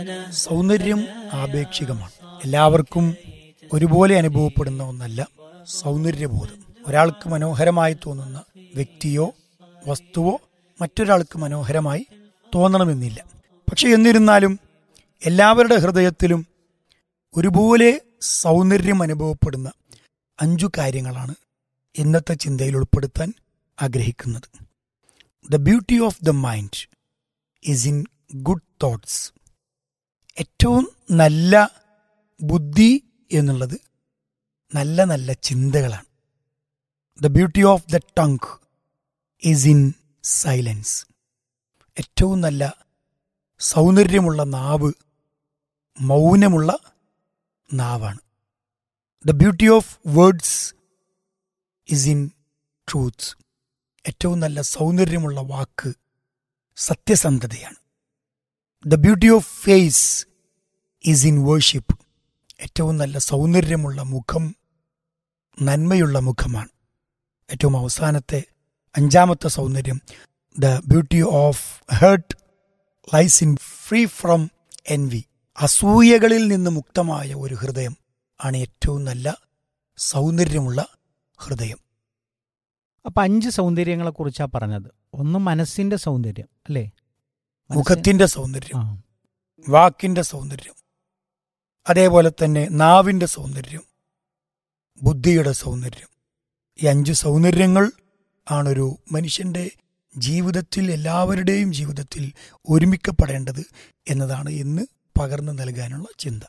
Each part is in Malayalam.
സൗന്ദര്യം ആപേക്ഷികമാണ് എല്ലാവർക്കും ഒരുപോലെ അനുഭവപ്പെടുന്ന ഒന്നല്ല സൗന്ദര്യബോധം ഒരാൾക്ക് മനോഹരമായി തോന്നുന്ന വ്യക്തിയോ വസ്തുവോ മറ്റൊരാൾക്ക് മനോഹരമായി തോന്നണമെന്നില്ല പക്ഷെ എന്നിരുന്നാലും എല്ലാവരുടെ ഹൃദയത്തിലും ഒരുപോലെ സൗന്ദര്യം അനുഭവപ്പെടുന്ന അഞ്ചു കാര്യങ്ങളാണ് ഇന്നത്തെ ചിന്തയിൽ ഉൾപ്പെടുത്താൻ ആഗ്രഹിക്കുന്നത് the beauty of the mind is in good thoughts ഏറ്റവും നല്ല ബുദ്ധി എന്നുള്ളത് നല്ല നല്ല ചിന്തകളാണ് the beauty of the tongue is in silence ഏറ്റവും നല്ല സൗന്ദര്യമുള്ള നാവ് മൗനമുള്ള നാവാണ് the beauty of words is in truth ഏറ്റവും നല്ല സൗന്ദര്യമുള്ള വാക്ക് സത്യസന്ധതയാണ് the beauty of face is in worship ഏറ്റവും നല്ല സൗന്ദര്യമുള്ള മുഖം നന്മയുള്ള മുഖമാണ് ഏറ്റവും അവസാനത്തെ അഞ്ചാമത്തെ സൗന്ദര്യം the beauty of heart lies in free from envy അസൂയകളിൽ നിന്ന് മുക്തമായ ഒരു ഹൃദയം ആണ് ഏറ്റവും നല്ല സൗന്ദര്യമുള്ള ഹൃദയം അപ്പൊ അഞ്ച് സൗന്ദര്യങ്ങളെ കുറിച്ചാ പറഞ്ഞത് ഒന്ന് മനസ്സിന്റെ സൗന്ദര്യം അല്ലേ മനസ്സി- മുഖത്തിന്റെ സൗന്ദര്യം ആ. വാക്കിന്റെ സൗന്ദര്യം അതേപോലെ തന്നെ നാവിന്റെ സൗന്ദര്യം ബുദ്ധിയുടെ സൗന്ദര്യം ഈ അഞ്ച് സൗന്ദര്യങ്ങൾ ആണൊരു മനുഷ്യന്റെ ജീവിതത്തിൽ എല്ലാവരുടെയും ജീവിതത്തിൽ ഒരുമിക്കപ്പെടേണ്ടത് എന്നതാണ് ഇന്ന് പകർന്നു നൽകാനുള്ള ചിന്ത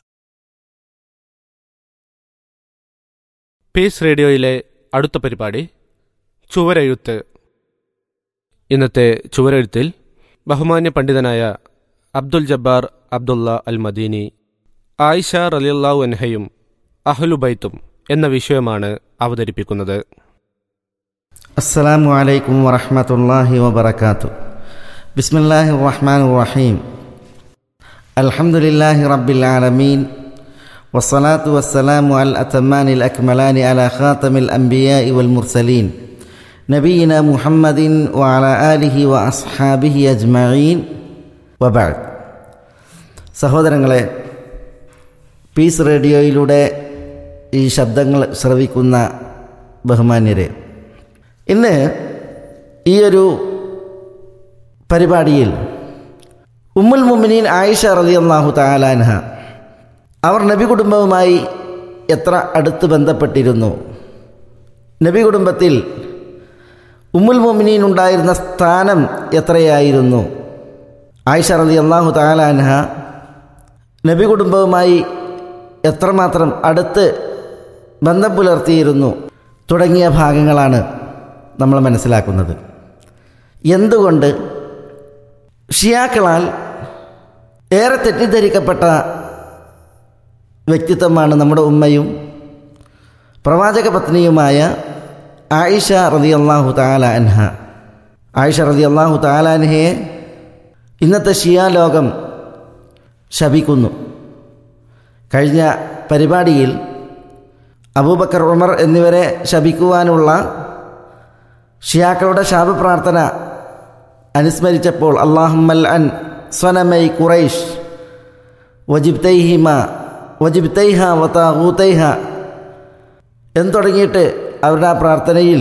പീസ് റേഡിയോയിലെ അടുത്ത പരിപാടി ചുവരെഴുത്ത് ഇന്നത്തെ ചുവരെഴുത്തിൽ ബഹുമാന്യ പണ്ഡിതനായ അബ്ദുൽ ജബ്ബാർ അബ്ദുള്ള അൽ മദീനി ആയിഷ റലിയല്ലാഹു അൻഹയും അഹ്ലുബൈത്തും എന്ന വിഷയമാണ് അവതരിപ്പിക്കുന്നത് السلام عليكم ورحمة الله وبركاته بسم الله الرحمن الرحيم الحمد لله رب العالمين والصلاة والسلام على الأتمان الأكملان على خاتم الأنبياء والمرسلين نبينا محمد وعلى آله وأصحابه أجمعين وبعد സഹോദരങ്ങളെ പീസ് റേഡിയോയിലൂടെ ഈ ശബ്ദങ്ങൾ ശ്രവിക്കുന്ന ബഹുമാന്യരെ ഇന്ന് ഈ ഒരു പരിപാടിയിൽ ഉമ്മുൽ മുമിനീൻ ആയിഷ റലി അള്ളാഹു താലാൻഹ അവർ നബി കുടുംബവുമായി എത്ര അടുത്ത് ബന്ധപ്പെട്ടിരുന്നു നബി കുടുംബത്തിൽ ഉമ്മുൽ മുമിനീൻ ഉണ്ടായിരുന്ന സ്ഥാനം എത്രയായിരുന്നു ആയിഷ റലി അള്ളാഹു താലാൻഹ നബി കുടുംബവുമായി എത്രമാത്രം അടുത്ത് ബന്ധം പുലർത്തിയിരുന്നു തുടങ്ങിയ ഭാഗങ്ങളാണ് നമ്മൾ മനസ്സിലാക്കുന്നത് എന്തുകൊണ്ട് ഷിയാക്കളാൽ ഏറെ തെറ്റിദ്ധരിക്കപ്പെട്ട വ്യക്തിത്വമാണ് നമ്മുടെ ഉമ്മയും പ്രവാചക പത്നിയുമായ ആയിഷ റതി അള്ളാഹു താല അൻഹ ആയിഷ റതി അള്ളാഹു താലാൻഹയെ ഇന്നത്തെ ഷിയാ ലോകം ശപിക്കുന്നു കഴിഞ്ഞ പരിപാടിയിൽ അബൂബക്കർ ഉമർ എന്നിവരെ ശപിക്കുവാനുള്ള ഷിയാക്കളുടെ ശാപപ്രാർത്ഥന അനുസ്മരിച്ചപ്പോൾ അള്ളാഹുമ്മൽ അൻ സ്വനമൈ ഖുറൈഷ് വജിബ്തൈഹിമ വജിബ്തൈഹ വതാഹൂത്തൈഹ എന്ന് തുടങ്ങിയിട്ട് അവരുടെ ആ പ്രാർത്ഥനയിൽ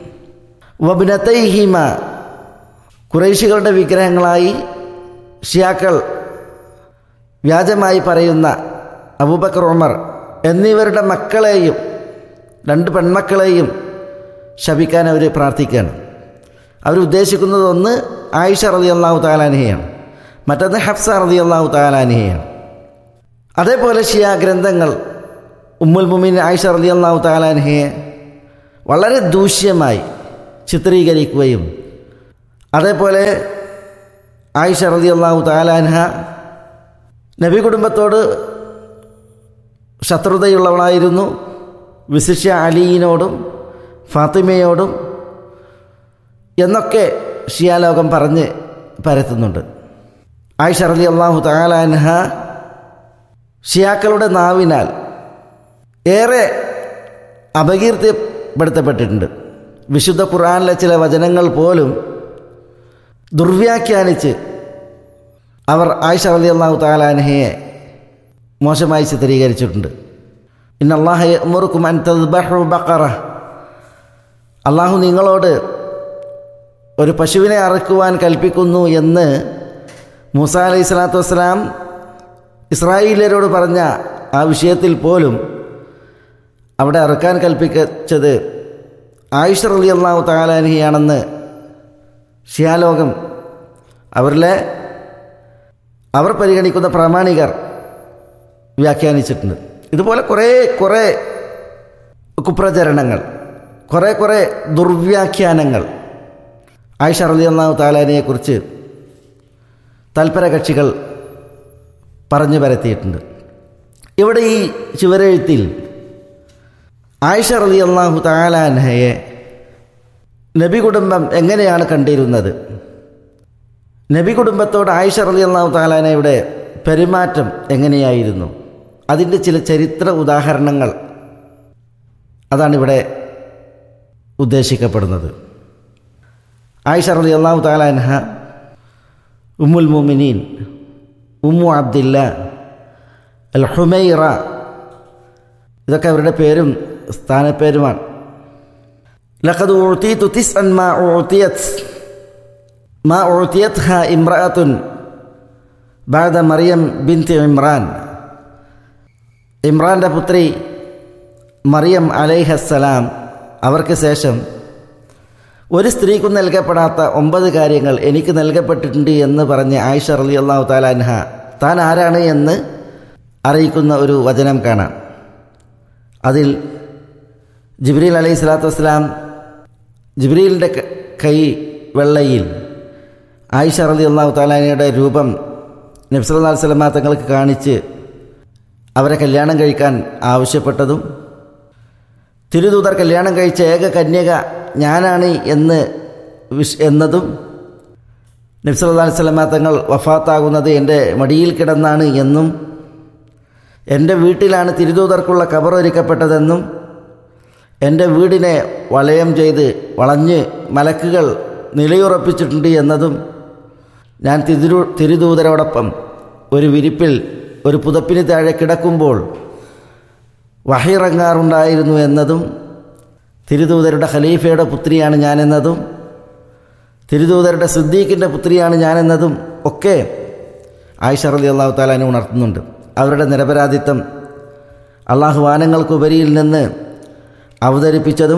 വബ്നത്തൈഹിമ കുറേശികളുടെ വിഗ്രഹങ്ങളായി ഷിയാക്കൾ വ്യാജമായി പറയുന്ന അബൂബക്കർ ഉമർ എന്നിവരുടെ മക്കളെയും രണ്ട് പെൺമക്കളെയും ശപിക്കാൻ അവർ പ്രാർത്ഥിക്കുകയാണ് അവർ ഉദ്ദേശിക്കുന്നത് ഒന്ന് ആയിഷ റതി അള്ളാഹു താലാനിഹയാണ് മറ്റൊന്ന് ഹഫ്സ റതി അള്ളാഹു താലാനിഹയാണ് അതേപോലെ ഷിയ ഗ്രന്ഥങ്ങൾ ഉമ്മുൽ മുമിൻ ആയിഷ റതി അള്ളാഹു താലാനിഹയെ വളരെ ദൂഷ്യമായി ചിത്രീകരിക്കുകയും അതേപോലെ ആയിഷ റതി അള്ളാഹു താലാൻഹ നബി കുടുംബത്തോട് ശത്രുതയുള്ളവളായിരുന്നു വിശിഷ്യ അലീനോടും ഫാത്തിമയോടും എന്നൊക്കെ ഷിയാലോകം പറഞ്ഞ് പരത്തുന്നുണ്ട് ആയിഷ റലി അള്ളാഹു താലാൻഹ ഷിയാക്കളുടെ നാവിനാൽ ഏറെ അപകീർത്തിപ്പെടുത്തപ്പെട്ടിട്ടുണ്ട് വിശുദ്ധ ഖുർആാനിലെ ചില വചനങ്ങൾ പോലും ദുർവ്യാഖ്യാനിച്ച് അവർ ആയിഷ അലി അള്ളാഹു താലാൻഹയെ മോശമായി ചിത്രീകരിച്ചിട്ടുണ്ട് ഇന്നല്ലാഹയെ മുറുക്കും അൻ തദ്ബഹു ബക്കറ അള്ളാഹു നിങ്ങളോട് ഒരു പശുവിനെ അറക്കുവാൻ കൽപ്പിക്കുന്നു എന്ന് മൂസ അലൈഹി സ്വലാത്തു വസ്സലാം ഇസ്രായേലരോട് പറഞ്ഞ ആ വിഷയത്തിൽ പോലും അവിടെ അറുക്കാൻ കൽപ്പിച്ചത് ആയിഷ അലി അള്ളാഹു താലാൻഹിയാണെന്ന് ഷിയാലോകം അവരിലെ അവർ പരിഗണിക്കുന്ന പ്രാമാണികർ വ്യാഖ്യാനിച്ചിട്ടുണ്ട് ഇതുപോലെ കുറേ കുറേ കുപ്രചരണങ്ങൾ കുറേ കുറേ ദുർവ്യാഖ്യാനങ്ങൾ ആയിഷ റലി അള്ളാഹു താലാനെക്കുറിച്ച് തൽപര കക്ഷികൾ പറഞ്ഞു പരത്തിയിട്ടുണ്ട് ഇവിടെ ഈ ചുവരെഴുത്തിൽ ആയിഷ റലി അള്ളാഹു താലാൻഹയെ നബി കുടുംബം എങ്ങനെയാണ് കണ്ടിരുന്നത് നബി കുടുംബത്തോട് ആയിഷ റലി അള്ളാഹു താലാനയുടെ പെരുമാറ്റം എങ്ങനെയായിരുന്നു അതിൻ്റെ ചില ചരിത്ര ഉദാഹരണങ്ങൾ അതാണ് ഇവിടെ ഉദ്ദേശിക്കപ്പെടുന്നത് ആയിഷ റലി അള്ളാഹു താലാൻഹ ഉമ്മുൽ മുമിനീൻ ഉമ്മു അബ്ദില്ല അൽ ഹുമൈറ ഇതൊക്കെ അവരുടെ പേരും സ്ഥാനപ്പേരുമാണ് ലഖദ് ഉഅ്തീതു തിസ്അൻ മാ ഉഅ്തിയത് മാ ഉഅ്തിയത്ഹ ഇംറഅത്തുൻ ബാദ മറിയം ബിൻത് ഇമ്രാൻ ഇമ്രാൻ്റെ പുത്രി മറിയം അലൈഹസ്സലാം അവർക്ക് ശേഷം ഒരു സ്ത്രീക്കും നൽകപ്പെടാത്ത ഒമ്പത് കാര്യങ്ങൾ എനിക്ക് നൽകപ്പെട്ടിട്ടുണ്ട് എന്ന് പറഞ്ഞ് ആയിഷ റലി അള്ളാഹു താലാൻഹ താൻ ആരാണ് എന്ന് അറിയിക്കുന്ന ഒരു വചനം കാണാം അതിൽ ജിബ്രീൽ അലൈഹി സ്വലാത്തു വസ്സലാം ജിബ്രീലിൻ്റെ കൈ വെള്ളയിൽ ആയിഷ റലി അള്ളാഹു താലാനയുടെ രൂപം നബ്സല്ലാ സ്വലമ തങ്ങൾക്ക് കാണിച്ച് അവരെ കല്യാണം കഴിക്കാൻ ആവശ്യപ്പെട്ടതും തിരുദൂതർ കല്യാണം കഴിച്ച ഏക കന്യക ഞാനാണ് എന്ന് വിഷ് എന്നതും നബ്സല്ലാ സ്വലമ തങ്ങൾ വഫാത്താകുന്നത് എൻ്റെ മടിയിൽ കിടന്നാണ് എന്നും എൻ്റെ വീട്ടിലാണ് തിരുദൂതർക്കുള്ള കബർ ഒരുക്കപ്പെട്ടതെന്നും എൻ്റെ വീടിനെ വളയം ചെയ്ത് വളഞ്ഞ് മലക്കുകൾ നിലയുറപ്പിച്ചിട്ടുണ്ട് എന്നതും ഞാൻ തിരു തിരുദൂതരോടൊപ്പം ഒരു വിരിപ്പിൽ ഒരു പുതപ്പിന് താഴെ കിടക്കുമ്പോൾ വഹിറങ്ങാറുണ്ടായിരുന്നു എന്നതും തിരുദൂതരുടെ ഖലീഫയുടെ പുത്രിയാണ് ഞാനെന്നതും തിരുദൂതരുടെ സിദ്ദീഖിൻ്റെ പുത്രിയാണ് ഞാനെന്നതും ഒക്കെ ആയിഷ റലി അള്ളാഹു താലാനെ ഉണർത്തുന്നുണ്ട് അവരുടെ നിരപരാധിത്വം അള്ളാഹു വാനങ്ങൾക്കുപരിയിൽ നിന്ന് അവതരിപ്പിച്ചതും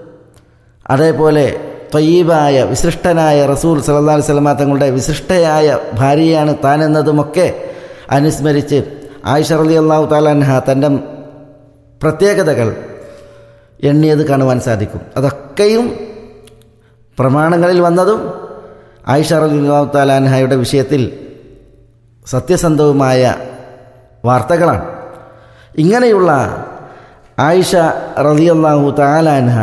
അതേപോലെ ത്വയ്യീബായ വിശിഷ്ടനായ റസൂൽ സല്ലാ സ്വലമ തങ്ങളുടെ വിശിഷ്ടയായ ഭാര്യയാണ് താനെന്നതുമൊക്കെ അനുസ്മരിച്ച് ആയിഷ റലി അള്ളാഹു താലാൻഹ തൻ്റെ പ്രത്യേകതകൾ എണ്ണിയത് കാണുവാൻ സാധിക്കും അതൊക്കെയും പ്രമാണങ്ങളിൽ വന്നതും ആയിഷ റലി അള്ളാഹു താലാൻഹയുടെ വിഷയത്തിൽ സത്യസന്ധവുമായ വാർത്തകളാണ് ഇങ്ങനെയുള്ള ആയിഷ റലിയല്ലാഹു താലാൻഹ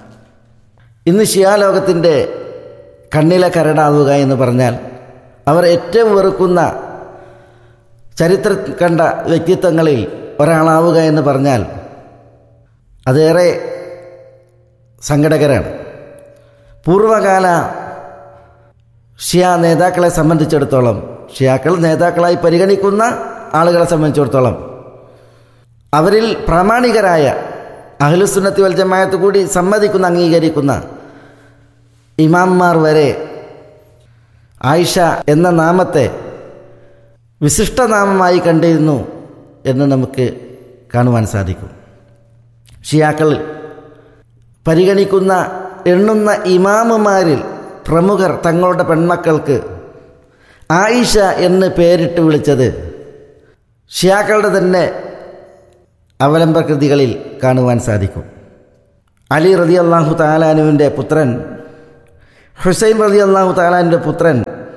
ഇന്ന് ഷിയാലോകത്തിൻ്റെ കണ്ണിലെ കരടാവുക എന്ന് പറഞ്ഞാൽ അവർ ഏറ്റവും വെറുക്കുന്ന ചരിത്ര കണ്ട വ്യക്തിത്വങ്ങളിൽ ഒരാളാവുക എന്ന് പറഞ്ഞാൽ അതേറെ സങ്കടകരമാണ് പൂർവകാല ഷിയ നേതാക്കളെ സംബന്ധിച്ചിടത്തോളം ഷിയാക്കൾ നേതാക്കളായി പരിഗണിക്കുന്ന ആളുകളെ സംബന്ധിച്ചിടത്തോളം അവരിൽ പ്രാമാണികരായ അഹ്ലുസുന്നത്തി വൽ ജമായത്ത് കൂടി സമ്മതിക്കുന്ന അംഗീകരിക്കുന്ന ഇമാംമാർ വരെ ആയിഷ എന്ന നാമത്തെ വിശിഷ്ടനാമമായി കണ്ടിരുന്നു എന്ന് നമുക്ക് കാണുവാൻ സാധിക്കും ഷിയാക്കൾ പരിഗണിക്കുന്ന എണ്ണുന്ന ഇമാമുമാരിൽ പ്രമുഖർ തങ്ങളുടെ പെൺമക്കൾക്ക് ആയിഷ എന്ന് പേരിട്ട് വിളിച്ചത് ഷിയാക്കളുടെ തന്നെ അവലംബകൃതികളിൽ കാണുവാൻ സാധിക്കും അലി റതി അള്ളാഹു താലാനുവിൻ്റെ പുത്രൻ ഹുസൈൻ റതി അള്ളാഹു താലാനുവിൻ്റെ പുത്രൻ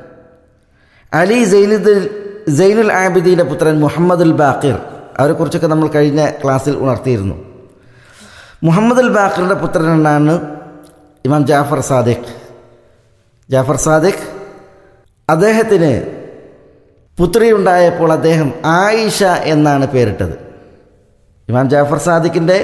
അലി സൈനുദ്ദീൻ സൈനുൽ ആബിദീൻ്റെ പുത്രൻ മുഹമ്മദുൽ ബാക്കിർ അവരെക്കുറിച്ചൊക്കെ നമ്മൾ കഴിഞ്ഞ ക്ലാസ്സിൽ ഉണർത്തിയിരുന്നു മുഹമ്മദുൽ ബാക്കിറിൻ്റെ പുത്രനാണ് ഇമാം ജാഫർ സാദിഖ് ജാഫർ സാദിഖ് അദ്ദേഹത്തിന് പുത്രി ഉണ്ടായപ്പോൾ അദ്ദേഹം ആയിഷ എന്നാണ് പേരിട്ടത് ഇമാം ജാഫർ സാദിഖിൻ്റെ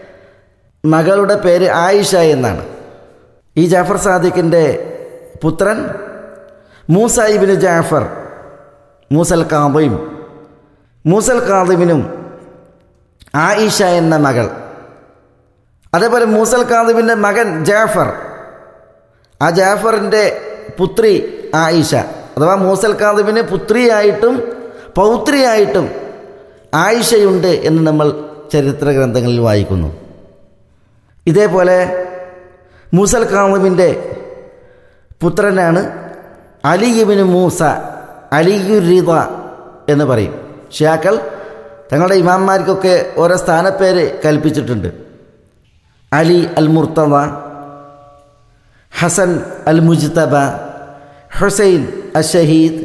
മകളുടെ പേര് ആയിഷ എന്നാണ് ഈ ജാഫർ സാദിഖിൻ്റെ പുത്രൻ മൂസ ഇബിന് ജാഫർ മൂസൽ കാദിം മൂസൽ കാദിമിനും ആയിഷ എന്ന മകൾ അതേപോലെ മൂസൽ കാദിമിൻ്റെ മകൻ ജാഫർ ആ ജാഫറിൻ്റെ പുത്രി ആയിഷ അഥവാ മൂസൽ കാദിമിന് പുത്രിയായിട്ടും പൗത്രിയായിട്ടും ആയിഷയുണ്ട് എന്ന് നമ്മൾ ചരിത്ര ഗ്രന്ഥങ്ങളിൽ വായിക്കുന്നു ഇതേപോലെ മൂസൽ കാദിമിൻ്റെ പുത്രനാണ് അലിയുബിന് മൂസ അലിയുരിത എന്ന് പറയും ഷിയാക്കൾ തങ്ങളുടെ ഇമാന്മാർക്കൊക്കെ ഓരോ സ്ഥാനപ്പേര് കൽപ്പിച്ചിട്ടുണ്ട് Ali al Murtada Hasan al Mujtaba Husain al Shahid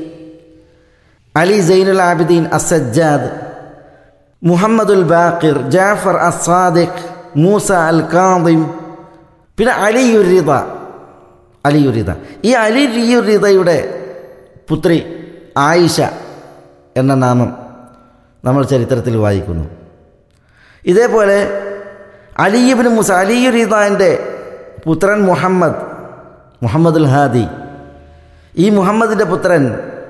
Ali Zainul Abidin Assajjad മുഹമ്മദുൽ Baqir Jafar Assadiq Musa al Kadhim പിന്നെ അലിയുരിത അലിയുരിത ഈ അലിയുരിതയുടെ പുത്രി ആയിഷ എന്ന നാമം നമ്മൾ ചരിത്രത്തിൽ വായിക്കുന്നു ഇതേപോലെ അലിയുബിന് മുസ അലിയുരിതാൻ്റെ പുത്രൻ മുഹമ്മദ് മുഹമ്മദുൽ ഹാദി ഈ മുഹമ്മദിൻ്റെ പുത്രൻ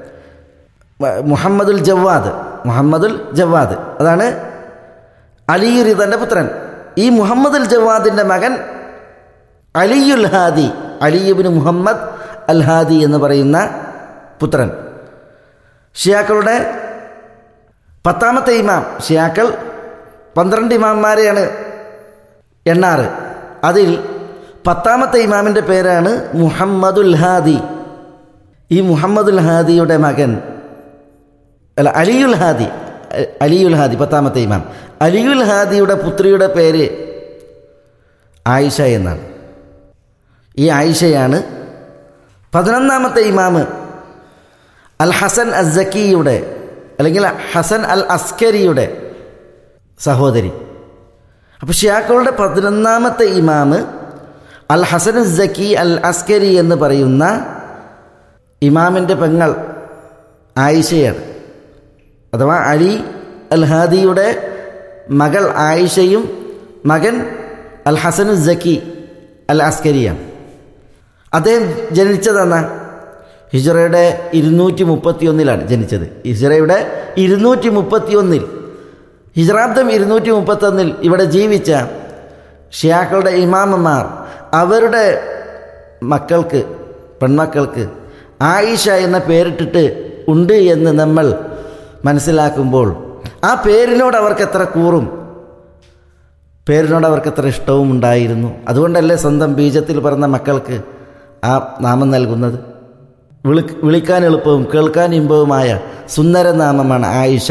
മുഹമ്മദുൽ ജവാദ് മുഹമ്മദുൽ ജവാദ് അതാണ് അലിയുരിതൻ്റെ പുത്രൻ ഈ മുഹമ്മദുൽ ജവാദിൻ്റെ മകൻ അലിയുൽ ഹാദി അലിയുബിന് മുഹമ്മദ് അൽ ഹാദി എന്ന് പറയുന്ന പുത്രൻ ഷിയാക്കളുടെ പത്താമത്തെ ഇമാം ഷിയാക്കൾ പന്ത്രണ്ട് ഇമാംമാരെയാണ് എണ്ണാറ് അതിൽ പത്താമത്തെ ഇമാമിൻ്റെ പേരാണ് മുഹമ്മദുൽ ഹാദി ഈ മുഹമ്മദുൽ ഹാദിയുടെ മകൻ അല്ല അലിയുൽ ഹാദി അലിയുൽ ഹാദി പത്താമത്തെ ഇമാം അലിയുൽ ഹാദിയുടെ പുത്രിയുടെ പേര് ആയിഷ എന്നാണ് ഈ ആയിഷയാണ് പതിനൊന്നാമത്തെ ഇമാമ് അൽ ഹസൻ അസക്കിയുടെ അല്ലെങ്കിൽ ഹസൻ അൽ അസ്കരിയുടെ സഹോദരി അപ്പോൾ ഷിയാക്കളുടെ പതിനൊന്നാമത്തെ ഇമാമ് അൽ ഹസൻ സക്കി അൽ അസ്കരി എന്ന് പറയുന്ന ഇമാമിൻ്റെ പെങ്ങൾ ആയിഷയാണ് അഥവാ അലി അൽ ഹാദിയുടെ മകൾ ആയിഷയും മകൻ അൽ ഹസനു സക്കി അൽ അസ്കരിയാണ് അദ്ദേഹം ജനിച്ചതെന്ന ഹിജറയുടെ ഇരുന്നൂറ്റി മുപ്പത്തി ഒന്നിലാണ് ജനിച്ചത് ഹിജറയുടെ ഇരുന്നൂറ്റി മുപ്പത്തി ഒന്നിൽ ഹിജറാബ്ദം ഇരുന്നൂറ്റി മുപ്പത്തൊന്നിൽ ഇവിടെ ജീവിച്ച ഷിയാക്കളുടെ ഇമാമന്മാർ അവരുടെ മക്കൾക്ക് പെൺമക്കൾക്ക് ആയിഷ എന്ന പേരിട്ടിട്ട് ഉണ്ട് എന്ന് നമ്മൾ മനസ്സിലാക്കുമ്പോൾ ആ പേരിനോട് അവർക്ക് എത്ര കൂറും പേരിനോട് അവർക്ക് എത്ര ഇഷ്ടവും ഉണ്ടായിരുന്നു അതുകൊണ്ടല്ലേ സ്വന്തം ബീജത്തിൽ പറഞ്ഞ മക്കൾക്ക് ആ നാമം നൽകുന്നത് വിളി വിളിക്കാൻ എളുപ്പവും കേൾക്കാൻ ഇമ്പവുമായ സുന്ദര നാമമാണ് ആയിഷ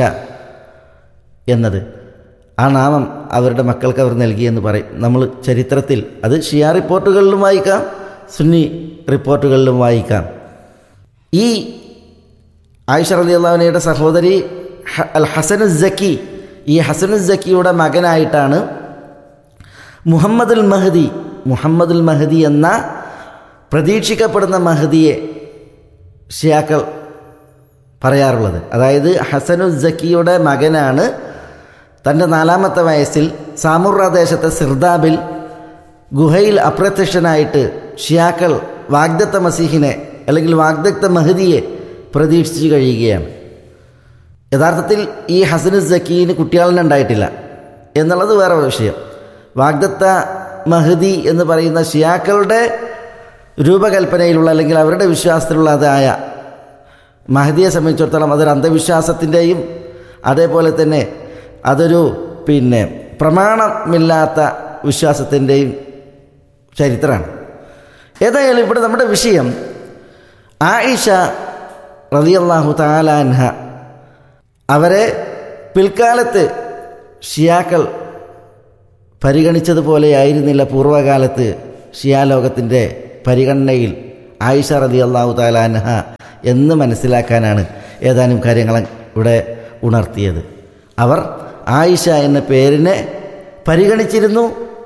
എന്നത് ആ നാമം അവരുടെ മക്കൾക്ക് അവർ നൽകിയെന്ന് പറയും നമ്മൾ ചരിത്രത്തിൽ അത് ഷിയ റിപ്പോർട്ടുകളിലും വായിക്കാം സുന്നി റിപ്പോർട്ടുകളിലും വായിക്കാം ഈ ആയിഷ റലി അള്ളാഹുനയുടെ സഹോദരി അൽ ഹസനു സക്കി ഈ ഹസനു സക്കിയുടെ മകനായിട്ടാണ് മുഹമ്മദുൽ മഹദി മുഹമ്മദുൽ മഹദി എന്ന പ്രതീക്ഷിക്കപ്പെടുന്ന മഹദിയെ ഷിയാക്കൾ പറയാറുള്ളത് അതായത് ഹസനു സക്കിയുടെ മകനാണ് തൻ്റെ നാലാമത്തെ വയസ്സിൽ സാമുറ ദേശത്തെ സിർദാബിൽ ഗുഹയിൽ അപ്രത്യക്ഷനായിട്ട് ഷിയാക്കൾ വാഗ്ദത്ത മസീഹിനെ അല്ലെങ്കിൽ വാഗ്ദത്ത മഹദിയെ പ്രതീക്ഷിച്ചു കഴിയുകയാണ് യഥാർത്ഥത്തിൽ ഈ ഹസനു സക്കീന് കുട്ടികളെ ഉണ്ടായിട്ടില്ല എന്നുള്ളത് വേറെ വിഷയം വാഗ്ദത്ത മഹദി എന്ന് പറയുന്ന ഷിയാക്കളുടെ രൂപകൽപ്പനയിലുള്ള അല്ലെങ്കിൽ അവരുടെ വിശ്വാസത്തിലുള്ളതായ മഹദിയെ സംബന്ധിച്ചിടത്തോളം അതൊരു അന്ധവിശ്വാസത്തിൻ്റെയും അതേപോലെ തന്നെ അതൊരു പിന്നെ പ്രമാണമില്ലാത്ത വിശ്വാസത്തിൻ്റെയും ചരിത്രമാണ് ഏതായാലും ഇവിടെ നമ്മുടെ വിഷയം ആയിഷ റലിയല്ലാഹു താലാൻഹ അവരെ പിൽക്കാലത്ത് ഷിയാക്കൾ പരിഗണിച്ചതുപോലെ ആയിരുന്നില്ല പൂർവ്വകാലത്ത് ഷിയാലോകത്തിൻ്റെ പരിഗണനയിൽ ആയിഷ റതി അള്ളാഹു താലാൻഹ എന്ന് മനസ്സിലാക്കാനാണ് ഏതാനും കാര്യങ്ങൾ ഇവിടെ ഉണർത്തിയത് അവർ ആയിഷ എന്ന പേരിനെ പരിഗണിച്ചിരുന്നു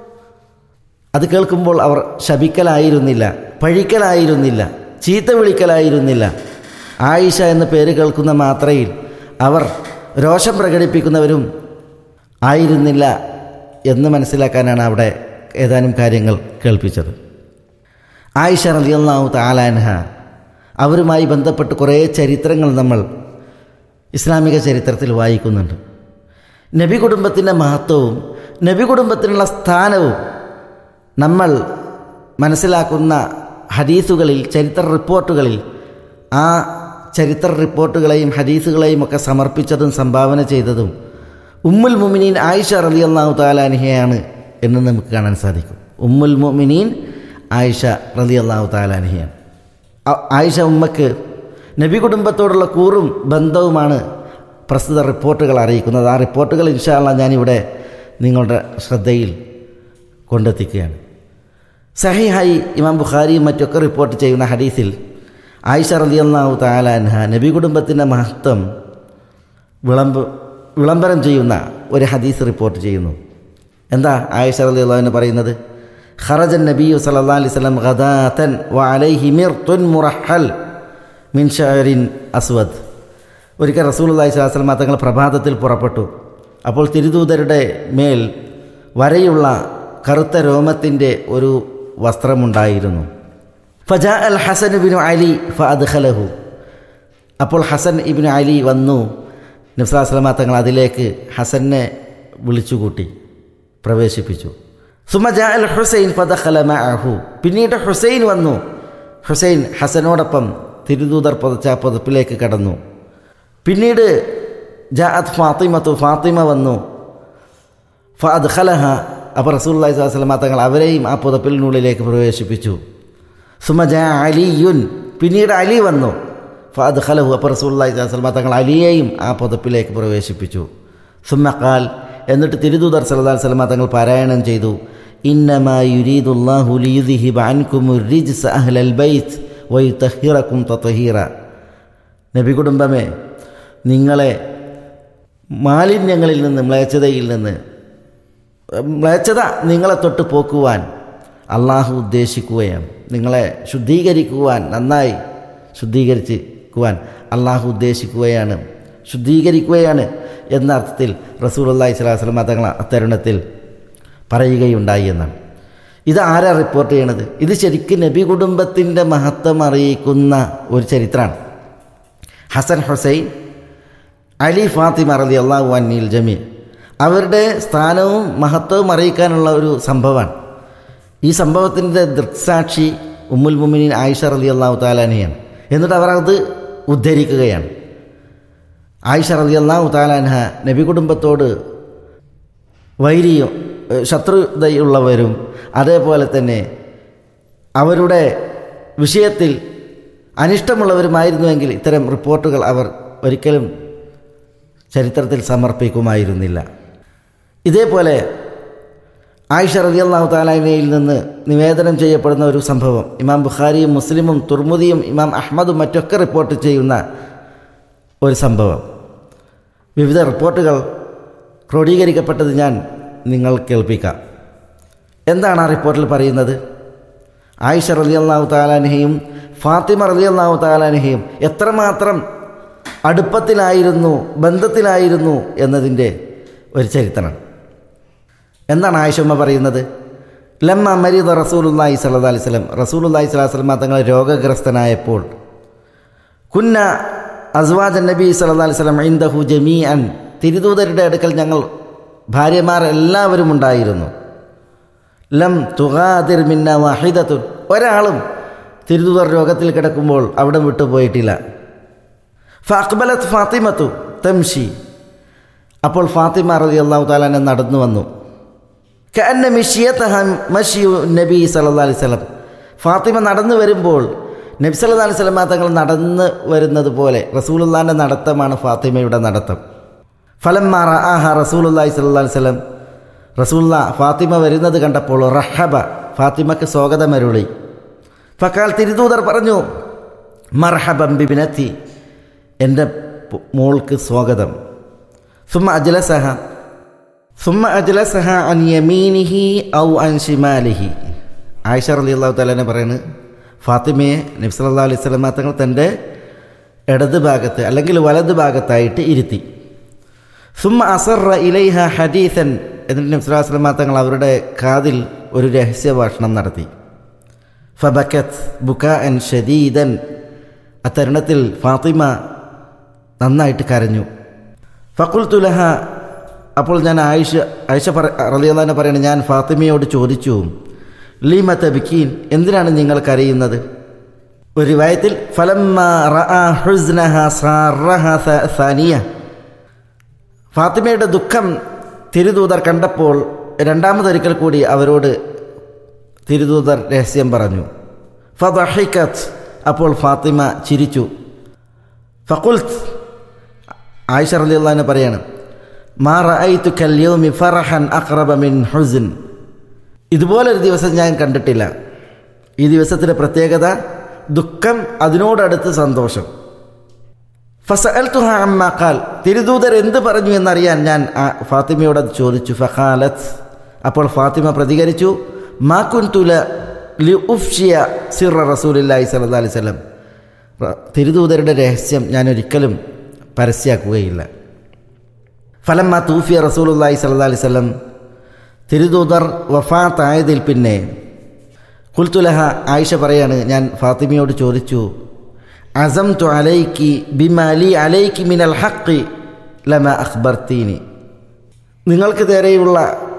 അത് കേൾക്കുമ്പോൾ അവർ ശപിക്കലായിരുന്നില്ല പഴിക്കലായിരുന്നില്ല ചീത്ത വിളിക്കലായിരുന്നില്ല ആയിഷ എന്ന പേര് കേൾക്കുന്ന മാത്രയിൽ അവർ രോഷം പ്രകടിപ്പിക്കുന്നവരും ആയിരുന്നില്ല എന്ന് മനസ്സിലാക്കാനാണ് അവിടെ ഏതാനും കാര്യങ്ങൾ കേൾപ്പിച്ചത് ആയിഷ റലിയല്ലാഹു താലാൻഹ അവരുമായി ബന്ധപ്പെട്ട് കുറേ ചരിത്രങ്ങൾ നമ്മൾ ഇസ്ലാമിക ചരിത്രത്തിൽ വായിക്കുന്നുണ്ട് നബി കുടുംബത്തിൻ്റെ മഹത്വവും നബി കുടുംബത്തിനുള്ള സ്ഥാനവും നമ്മൾ മനസ്സിലാക്കുന്ന ഹദീസുകളിൽ ചരിത്ര റിപ്പോർട്ടുകളിൽ ആ ചരിത്ര റിപ്പോർട്ടുകളെയും ഹദീസുകളെയും ഒക്കെ സമർപ്പിച്ചതും സംഭാവന ചെയ്തതും ഉമ്മുൽ മുമിനീൻ ആയിഷ റലി അള്ളാഹു താലാനിഹയാണ് എന്ന് നമുക്ക് കാണാൻ സാധിക്കും ഉമ്മുൽ മുമിനീൻ ആയിഷ റലി അള്ളാഹു താലാനിഹയാണ് ആ- ആയിഷ ഉമ്മക്ക് നബി കുടുംബത്തോടുള്ള കൂറും ബന്ധവുമാണ് പ്രസ്തുത റിപ്പോർട്ടുകൾ അറിയിക്കുന്നത് ആ റിപ്പോർട്ടുകൾ ഇൻഷാല്ല ഞാനിവിടെ നിങ്ങളുടെ ശ്രദ്ധയിൽ കൊണ്ടെത്തിക്കുകയാണ് സഹിഹായി ഇമാം ബുഖാരിയും മറ്റൊക്കെ റിപ്പോർട്ട് ചെയ്യുന്ന ഹദീസിൽ ആയിഷ റളിയല്ലാഹു താലാൻഹ നബി കുടുംബത്തിൻ്റെ മഹത്വം വിളമ്പ് വിളംബരം ചെയ്യുന്ന ഒരു ഹദീസ് റിപ്പോർട്ട് ചെയ്യുന്നു എന്താ ആയിഷ റളിയല്ലാഹുവിന് പറയുന്നത് ഖറജൻ നബിയു സല്ലല്ലാഹു അലൈഹി വസല്ലം ഗദാതൻ വഅലൈഹി മിർത്തുൻ മുറഹൽ മിൻ ഷഅരിൻ അസ്വദ് ഒരിക്കൽ റസൂലുള്ളാഹി സ്വല്ലല്ലാഹു അലൈഹി വസല്ലം തങ്ങൾ പ്രഭാതത്തിൽ പുറപ്പെട്ടു അപ്പോൾ തിരുദൂതരുടെ മേൽ വരയുള്ള കറുത്ത രോമത്തിൻ്റെ ഒരു വസ്ത്രമുണ്ടായിരുന്നു ഫജാ അൽ ഹസൻ ഇബിനു അലി ഫഅദ്ഖലഹു അപ്പോൾ ഹസൻ ഇബിനു അലി വന്നു നബ്സാസ്ലമ തങ്ങൾ അതിലേക്ക് ഹസനെ വിളിച്ചുകൂട്ടി പ്രവേശിപ്പിച്ചു സുമജാ അൽ ഹുസൈൻ ഫദഖല മഅഹു പിന്നീട് ഹുസൈൻ വന്നു ഹുസൈൻ ഹസനോടൊപ്പം തിരുദൂതർ പുതച്ച ആ പുതപ്പിലേക്ക് കടന്നു പിന്നീട് ജാഅത്ത് ഫാത്തിമത്തു ഫാത്തിമ വന്നു ഫഅദ് ഖലഹ അപ്പോൾ റസൂല്ലായി സ്വലമ തങ്ങൾ അവരെയും ആ പുതപ്പിലിനുള്ളിലേക്ക് പ്രവേശിപ്പിച്ചു സുമജ അലിയുൻ പിന്നീട് അലി വന്നു ഫഅദ് ഖലഹു അപ്പോൾ റസൂല്ലായി സ്വലമ തങ്ങൾ അലിയെയും ആ പുതപ്പിലേക്ക് പ്രവേശിപ്പിച്ചു സുമ്മഖാൽ എന്നിട്ട് തിരുദൂതർ സല്ലല്ലാഹു അലൈഹി വസല്ലമ തങ്ങൾ പാരായണം ചെയ്തു ഇന്നമാ യുരീദുല്ലാഹു ലിയുദ്ഹിബ അൻകുമു റിജ്സ അഹ്ലൽ ബൈത്ത് വയുതഹിറക്കും തത്വഹീറ നബി കുടുംബമേ നിങ്ങളെ മാലിന്യങ്ങളിൽ നിന്ന് മ്ലേച്ഛതയിൽ നിന്ന് മ്ലേച്ഛത നിങ്ങളെ തൊട്ട് പോക്കുവാൻ അള്ളാഹു ഉദ്ദേശിക്കുകയാണ് നിങ്ങളെ ശുദ്ധീകരിക്കുവാൻ നന്നായി ശുദ്ധീകരിക്കുവാൻ അള്ളാഹു ഉദ്ദേശിക്കുകയാണ് ശുദ്ധീകരിക്കുകയാണ് എന്ന അർത്ഥത്തിൽ റസൂൽ അള്ളാഹി സ്വലാസ്ലമ തങ്ങൾ അത്തരുണത്തിൽ പറയുകയുണ്ടായി എന്നാണ് ഇത് ആരാ റിപ്പോർട്ട് ചെയ്യണത് ഇത് ശരിക്കും നബി കുടുംബത്തിൻ്റെ മഹത്വം അറിയിക്കുന്ന ഒരു ചരിത്രമാണ് ഹസൻ ഹുസൈൻ അലി ഫാത്തിമ റലി അള്ളാഹു അന്നിൽ ജമീ അവരുടെ സ്ഥാനവും മഹത്വവും അറിയിക്കാനുള്ള ഒരു സംഭവമാണ് ഈ സംഭവത്തിൻ്റെ ദൃക്സാക്ഷി ഉമ്മുൽ മുമിനീൻ ആയിഷ റലി അള്ളാഹു താലാനയാണ് എന്നിട്ട് അവർ അത് ഉദ്ധരിക്കുകയാണ് ആയിഷ റലി അള്ളാഹു താലാൻഹ നബി കുടുംബത്തോട് വൈരിയും ഏഹ് ശത്രുതയുള്ളവരും അതേപോലെ തന്നെ അവരുടെ വിഷയത്തിൽ അനിഷ്ടമുള്ളവരുമായിരുന്നുവെങ്കിൽ ഇത്തരം റിപ്പോർട്ടുകൾ അവർ ഒരിക്കലും ചരിത്രത്തിൽ സമർപ്പിക്കുമായിരുന്നില്ല ഇതേപോലെ ആയിഷ റളിയല്ലാഹു താലാനയിൽ നിന്ന് നിവേദനം ചെയ്യപ്പെടുന്ന ഒരു സംഭവം ഇമാം ബുഖാരിയും മുസ്ലിമും തുർമുദിയും ഇമാം അഹമ്മദും മറ്റൊക്കെ റിപ്പോർട്ട് ചെയ്യുന്ന ഒരു സംഭവം വിവിധ റിപ്പോർട്ടുകൾ ക്രോഡീകരിക്കപ്പെട്ടത് ഞാൻ നിങ്ങൾ കേൾപ്പിക്കാം എന്താണ് ആ റിപ്പോർട്ടിൽ പറയുന്നത് ആയിഷ റളിയല്ലാഹു താലാനഹയും ഫാത്തിമ റളിയല്ലാഹു താലാനഹയും എത്രമാത്രം അടുപ്പത്തിലായിരുന്നു ബന്ധത്തിലായിരുന്നു എന്നതിൻ്റെ ഒരു ചരിത്രമാണ് എന്താണ് ആയിഷമ്മ പറയുന്നത് ലമ്മ മരീദ റസൂലുല്ലാഹി സല്ലാ അലൈഹി സ്വലം റസൂലുല്ലാഹി സ്വലാഹു വസ്ലമ തങ്ങൾ രോഗഗ്രസ്തനായപ്പോൾ കുന്ന അസ്വാജ് നബി സല്ലാ അലൈഹി സ്വലം ഇന്ദഹു ജമീ അൻ തിരുദൂതരുടെ അടുക്കൽ ഞങ്ങൾ ഭാര്യമാർ എല്ലാവരും ഉണ്ടായിരുന്നു ലം തുഗാതിർ മിന്ന വാഹിദത്തുൻ ഒരാളും തിരുദൂതർ രോഗത്തിൽ കിടക്കുമ്പോൾ അവിടെ വിട്ടുപോയിട്ടില്ല ഫഅക്ബലത്ത് ഫാത്തിമത്തു തംഷി അപ്പോൾ ഫാത്തിമ റതി അള്ളാഹു താലാനെ നടന്നു വന്നു കഅന്ന മിഷിയത്തഹ മഷിയു നബി സല്ലല്ലാഹു അലൈഹി വസല്ലം ഫാത്തിമ നടന്നു വരുമ്പോൾ നബി സല്ലല്ലാഹു അലൈഹി വസല്ലം തങ്ങൾ നടന്ന് വരുന്നത് പോലെ റസൂലുള്ളാഹിന്റെ നടത്തമാണ് ഫാത്തിമയുടെ നടത്തം ഫലമ്മ റആഹ റസൂലുള്ളാഹി സ്വല്ലല്ലാഹു അലൈഹി വസല്ലം റസൂലുള്ള ഫാത്തിമ വരുന്നത് കണ്ടപ്പോൾ റഹബ ഫാത്തിമക്ക് സ്വാഗതമരുളി ഫക്കാൽ തിരുദൂതർ പറഞ്ഞു മർഹബം ബിബിനത്തി എൻ്റെ പ് മോൾക്ക് സ്വാഗതം സുമ അജ്ലസഹ സുമ അജ്ലസഹ അൻ യമീനിഹി ഔ അൻ ഷിമാലിഹി ആയിഷ റളിയല്ലാഹു തആല പറയുന്നത് ഫാത്തിമയെ നബി സല്ലല്ലാഹു അലൈഹി വസല്ലം തങ്ങൾ തൻ്റെ ഇടത് ഭാഗത്ത് അല്ലെങ്കിൽ വലത് ഭാഗത്തായിട്ട് ഇരുത്തി സുമ അസറ ഇലൈഹ ഹദീസൻ എന്നിട്ട് നബി സല്ലല്ലാഹു അലൈഹി വസല്ലം തങ്ങൾ അവരുടെ കാതിൽ ഒരു രഹസ്യ ഭാഷണം നടത്തി ഫബക്കത്ത് ബുക്ക അൻ ഷദീദൻ അത്തരുണത്തിൽ ഫാത്തിമ നന്നായിട്ട് കരഞ്ഞു ഫക്കുൽത്തുലഹ അപ്പോൾ ഞാൻ ആയിഷ ആയിഷ പറ റലിയല്ലാന്നെ പറയണേ ഞാൻ ഫാത്തിമയോട് ചോദിച്ചു ലീമ തബിക്കീൻ എന്തിനാണ് നിങ്ങൾ കരയുന്നത് ഒരു റിവായത്തിൽ ഫലമ്മ റഅ ഹുസ്നഹ സാറഹ സ- സാനിയ ഫാത്തിമയുടെ ദുഃഖം തിരുദൂതർ കണ്ടപ്പോൾ രണ്ടാമതൊരിക്കൽ കൂടി അവരോട് തിരുദൂതർ രഹസ്യം പറഞ്ഞു ഫദഹിക്കത്ത് അപ്പോൾ ഫാത്തിമ ചിരിച്ചു ഫക്കുൽത്ത് ആയിഷ റളിയല്ലാഹു പറയാണ് മാ റഅയ്തു കല്യൗമി ഫറഹൻ അഖ്റബ മിൻ ഹുസ്ൻ ഇതുപോലൊരു ദിവസം ഞാൻ കണ്ടിട്ടില്ല ഈ ദിവസത്തിൻ്റെ പ്രത്യേകത ദുഃഖം അതിനോടടുത്ത് സന്തോഷം ഫസഅൽതുഹ അമ്മ ഖാൽ തിരുദൂതർ എന്ത് പറഞ്ഞു എന്നറിയാൻ ഞാൻ ആ ഫാത്തിമയോട് അത് ചോദിച്ചു ഫഖാലത്ത് അപ്പോൾ ഫാത്തിമ പ്രതികരിച്ചു മാ കുൻതുല ലി ഉഫ്ഷിയ സിറ റസൂലില്ലാഹി സ്വല്ലല്ലാഹി അലൈഹി വസല്ലം റ- തിരുദൂതരുടെ രഹസ്യം ഞാൻ ഒരിക്കലും പരസ്യമാക്കുകയില്ല ഫലമ്മ തൂഫിയ റസൂലുല്ലാഹി സ്വല്ലല്ലാഹി അലൈഹി വസല്ലം തിരുദൂതർ വഫാത്തായതിൽ പിന്നെ കുൽത്തുലഹ ആയിഷ പറയാണ് ഞാൻ ഫാത്തിമയോട് ചോദിച്ചു അസം തു അലൈക്കി ബിമാലി അലൈക്കി മിനൽ ഹക്കി ലമ അഖ്ബർത്തീനി നിങ്ങൾക്ക് നേരെയുള്ള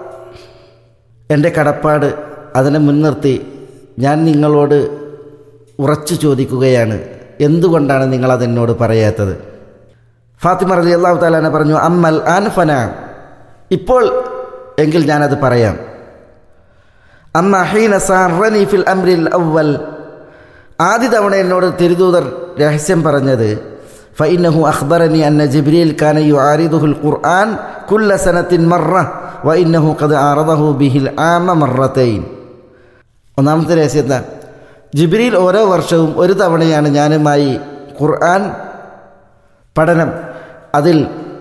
എൻ്റെ കടപ്പാട് അതിനെ മുൻനിർത്തി ഞാൻ നിങ്ങളോട് ഉറച്ചു ചോദിക്കുകയാണ് എന്തുകൊണ്ടാണ് നിങ്ങളതെന്നോട് പറയാത്തത് ഫാത്തിമ റലി അള്ളാഹു താലാന പറഞ്ഞു അമ്മൽ ആൻഫന ഇപ്പോൾ എങ്കിൽ ഞാനത് പറയാം അമ്മ ഹീന സാറനി ഫിൽ അംരിൽ അവൽ ആദ്യ തവണ എന്നോട് തിരുദൂതർ രഹസ്യം പറഞ്ഞത് ഫഇന്നഹു അഖ്ബറനി അന്ന ജിബ്രീൽ കാന യുആരിദുഹുൽ ഖുർആൻ കുല്ല സനത്തിൻ മറ വഇന്നഹു ഖദ് ആറദഹു ബിഹിൽ ആമ മറത്തൈൻ ഒന്നാമത്തെ രഹസ്യം എന്താ ജിബ്രീൽ ഓരോ വർഷവും ഒരു തവണയാണ് ഞാനുമായി ഖുർആൻ പഠനം അതിൽ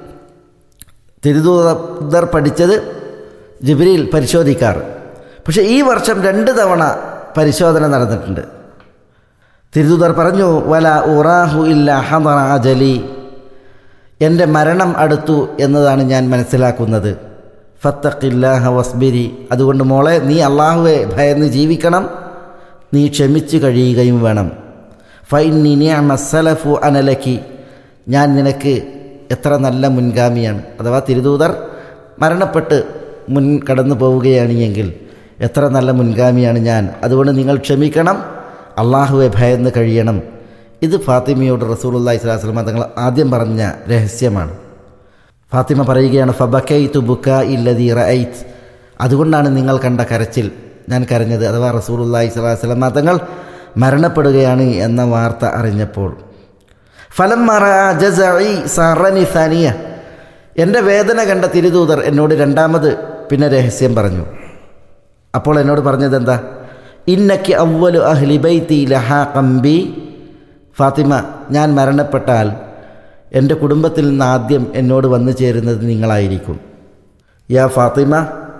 തിരുദൂതർ പഠിച്ചത് ജിബ്രീൽ പരിശോധിക്കാറ് പക്ഷേ ഈ വർഷം രണ്ട് തവണ പരിശോധന നടന്നിട്ടുണ്ട് തിരുദൂതർ പറഞ്ഞു വല ഉറാഹു ഇല്ല ഹദറ അജലി എൻ്റെ മരണം അടുത്തു എന്നതാണ് ഞാൻ മനസ്സിലാക്കുന്നത് ഫത്തഖില്ലാഹ വസ്ബിരി അതുകൊണ്ട് മോളെ നീ അള്ളാഹുവെ ഭയന്ന് ജീവിക്കണം നീ ക്ഷമിച്ചു കഴിയുകയും വേണം ഫൈനി മസലഫു അനലക്കി ഞാൻ നിനക്ക് എത്ര നല്ല മുൻഗാമിയാണ് അഥവാ തിരുദൂതർ മരണപ്പെട്ട് മുൻ കടന്നു പോവുകയാണ് എങ്കിൽ എത്ര നല്ല മുൻഗാമിയാണ് ഞാൻ അതുകൊണ്ട് നിങ്ങൾ ക്ഷമിക്കണം അള്ളാഹുവെ ഭയന്ന് കഴിയണം ഇത് ഫാത്തിമയോട് റസൂലുല്ലാഹി സ്വലാഹു വസ്ലമ തങ്ങൾ ആദ്യം പറഞ്ഞ രഹസ്യമാണ് ഫാത്തിമ പറയുകയാണ് ഫബക്കൈത്തു ബുക്ക ഇല്ലതി റൈത്ത് അതുകൊണ്ടാണ് നിങ്ങൾ കണ്ട കരച്ചിൽ ഞാൻ കരഞ്ഞത് അഥവാ റസൂലുല്ലാഹി സ്വലാഹു വസ്ലമ തങ്ങൾ മരണപ്പെടുകയാണ് എന്ന വാർത്ത അറിഞ്ഞപ്പോൾ ഫലം മറ ജസഇ സറനി സാനിയ എൻ്റെ വേദന കണ്ട തിരുദൂതർ എന്നോട് രണ്ടാമത് പിന്നെ രഹസ്യം പറഞ്ഞു അപ്പോൾ എന്നോട് പറഞ്ഞത് എന്താ ഇന്നക്ക് അവലു അഹ്ലി ബൈത്തി ലഹാ കമ്പി ഫാത്തിമ ഞാൻ മരണപ്പെട്ടാൽ എൻ്റെ കുടുംബത്തിൽ നിന്ന് ആദ്യം എന്നോട് വന്നു ചേരുന്നത് നിങ്ങളായിരിക്കും യാ ഫാത്തിമ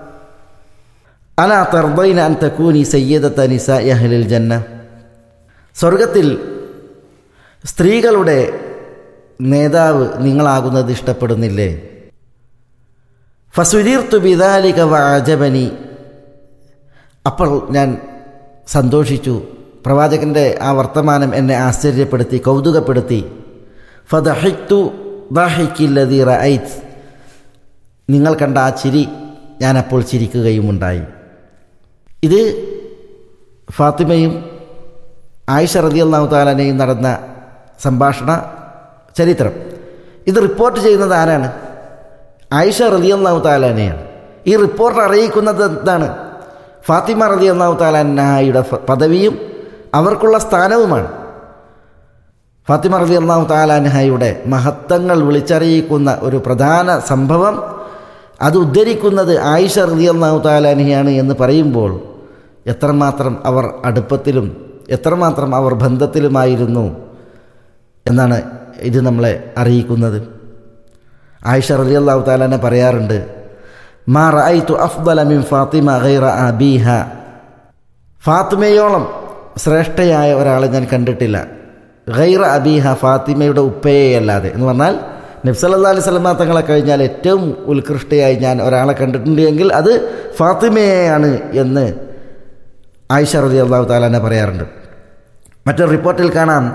അല തർദൈന അൻ തക്കൂനി സയ്യദത്ത നിസ അഹ്ലിൽ ജന്ന സ്വർഗത്തിൽ സ്ത്രീകളുടെ നേതാവ് നിങ്ങളാകുന്നത് ഇഷ്ടപ്പെടുന്നില്ലേ ഫസുരീർത്തു ബിദാലിക വാജബനി അപ്പോൾ ഞാൻ സന്തോഷിച്ചു പ്രവാചകൻ്റെ ആ വർത്തമാനം എന്നെ ആശ്ചര്യപ്പെടുത്തി കൗതുകപ്പെടുത്തി ഫദഹിത്തു ദാഹിക്കില്ലതി റൈത്ത് നിങ്ങൾ കണ്ട ആ ചിരി ഞാൻ അപ്പോൾ ചിരിക്കുകയുമുണ്ടായി ഇത് ഫാത്തിമയും ആയിഷ റതി അള്ളാഹു താലാനെയും നടന്ന സംഭാഷണ ചരിത്രം ഇത് റിപ്പോർട്ട് ചെയ്യുന്നത് ആരാണ് ആയിഷ റതി അള്ളാഹു താലാനെയാണ് ഈ റിപ്പോർട്ട് അറിയിക്കുന്നത് എന്താണ് ഫാത്തിമ റതി അള്ളാഹു താലാനയുടെ പദവിയും അവർക്കുള്ള സ്ഥാനവുമാണ് ഫാത്തിമ റതി അള്ളാഹു താലാൻഹയുടെ മഹത്വങ്ങൾ വിളിച്ചറിയിക്കുന്ന ഒരു പ്രധാന സംഭവം അത് ഉദ്ധരിക്കുന്നത് ആയിഷ റതി അള്ളാഹു താലാൻഹയാണ് എന്ന് പറയുമ്പോൾ എത്രമാത്രം അവർ അടുപ്പത്തിലും എത്രമാത്രം അവർ ബന്ധത്തിലുമായിരുന്നു എന്നാണ് ഇത് നമ്മളെ അറിയിക്കുന്നത് ആയിഷ റതി അള്ളാഹു താലാനെ പറയാറുണ്ട് മാ റഅയ്തു അഫ്ദല മിൻ ഫാത്തിമ ഗൈറ അബീഹ ഫാത്തിമയോളം ശ്രേഷ്ഠയായ ഒരാളെ ഞാൻ കണ്ടിട്ടില്ല ഗൈറ അബീഹ ഫാത്തിമയുടെ ഉപ്പയെ അല്ലാതെ എന്ന് പറഞ്ഞാൽ നബ്സല്ലാ അലൈഹി സ്വലമ തങ്ങളെ കഴിഞ്ഞാൽ ഏറ്റവും ഉത്കൃഷ്ടയായി ഞാൻ ഒരാളെ കണ്ടിട്ടുണ്ട് എങ്കിൽ അത് ഫാത്തിമയെയാണ് എന്ന് ആയിഷ റതി അള്ളാഹു താലാനെ പറയാറുണ്ട് മറ്റൊരു റിപ്പോർട്ടിൽ കാണാം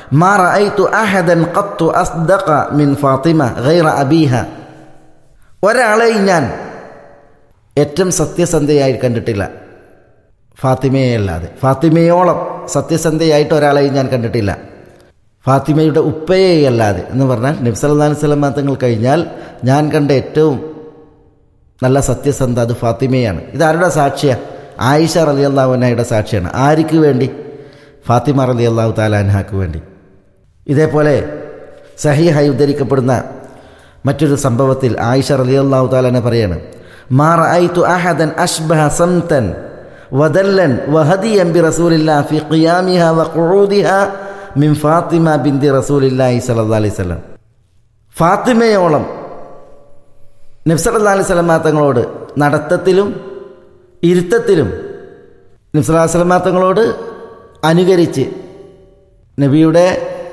മാ റഅയ്തു അഹദൻ ഖത്തു അസ്ദഖ മിൻ ഫാത്തിമ ഗൈറ അബീഹ ഒരാളെയും ഞാൻ ഏറ്റവും സത്യസന്ധയായി കണ്ടിട്ടില്ല ഫാത്തിമയെ അല്ലാതെ ഫാത്തിമയോളം സത്യസന്ധയായിട്ട് ഒരാളെയും ഞാൻ കണ്ടിട്ടില്ല ഫാത്തിമയുടെ ഉപ്പയെ അല്ലാതെ എന്ന് പറഞ്ഞാൽ നബ്സല്ലാ സ്വലം തങ്ങൾ കഴിഞ്ഞാൽ ഞാൻ കണ്ട ഏറ്റവും നല്ല സത്യസന്ധ അത് ഫാത്തിമയാണ് ഇത് ആരുടെ സാക്ഷിയാണ് ആയിഷ റലി അള്ളാഹുനയുടെ സാക്ഷിയാണ് ആർക്ക് വേണ്ടി ഫാത്തിമ റലി അള്ളാഹു താലാൻഹാക്ക് വേണ്ടി ഇതേപോലെ സഹിഹായി ഉദ്ധരിക്കപ്പെടുന്ന മറ്റൊരു സംഭവത്തിൽ ആയിഷ റലി അള്ളാഹു താലാനെ പറയാണ് മാ റഅയ്തു അഹദൻ അഷ്ബഹ സംതൻ വദല്ലൻ വഹദിയൻ ബി റസൂലില്ലാ ഫി ഖിയാമിഹ വഖുഊദിഹ മിൻ ഫാത്തിമ ബിന്തി റസൂലില്ലാഹി സ്വല്ലല്ലാഹി അലൈഹി വസല്ലം ഫാത്തിമയോളം നബ്സല്ലാ അലൈഹി സ്വലമാ തങ്ങളോട് നടത്തത്തിലും ഇരുത്തത്തിലും നബ്സല്ലാ സ്വലമാ തങ്ങളോട് അനുകരിച്ച് നബിയുടെ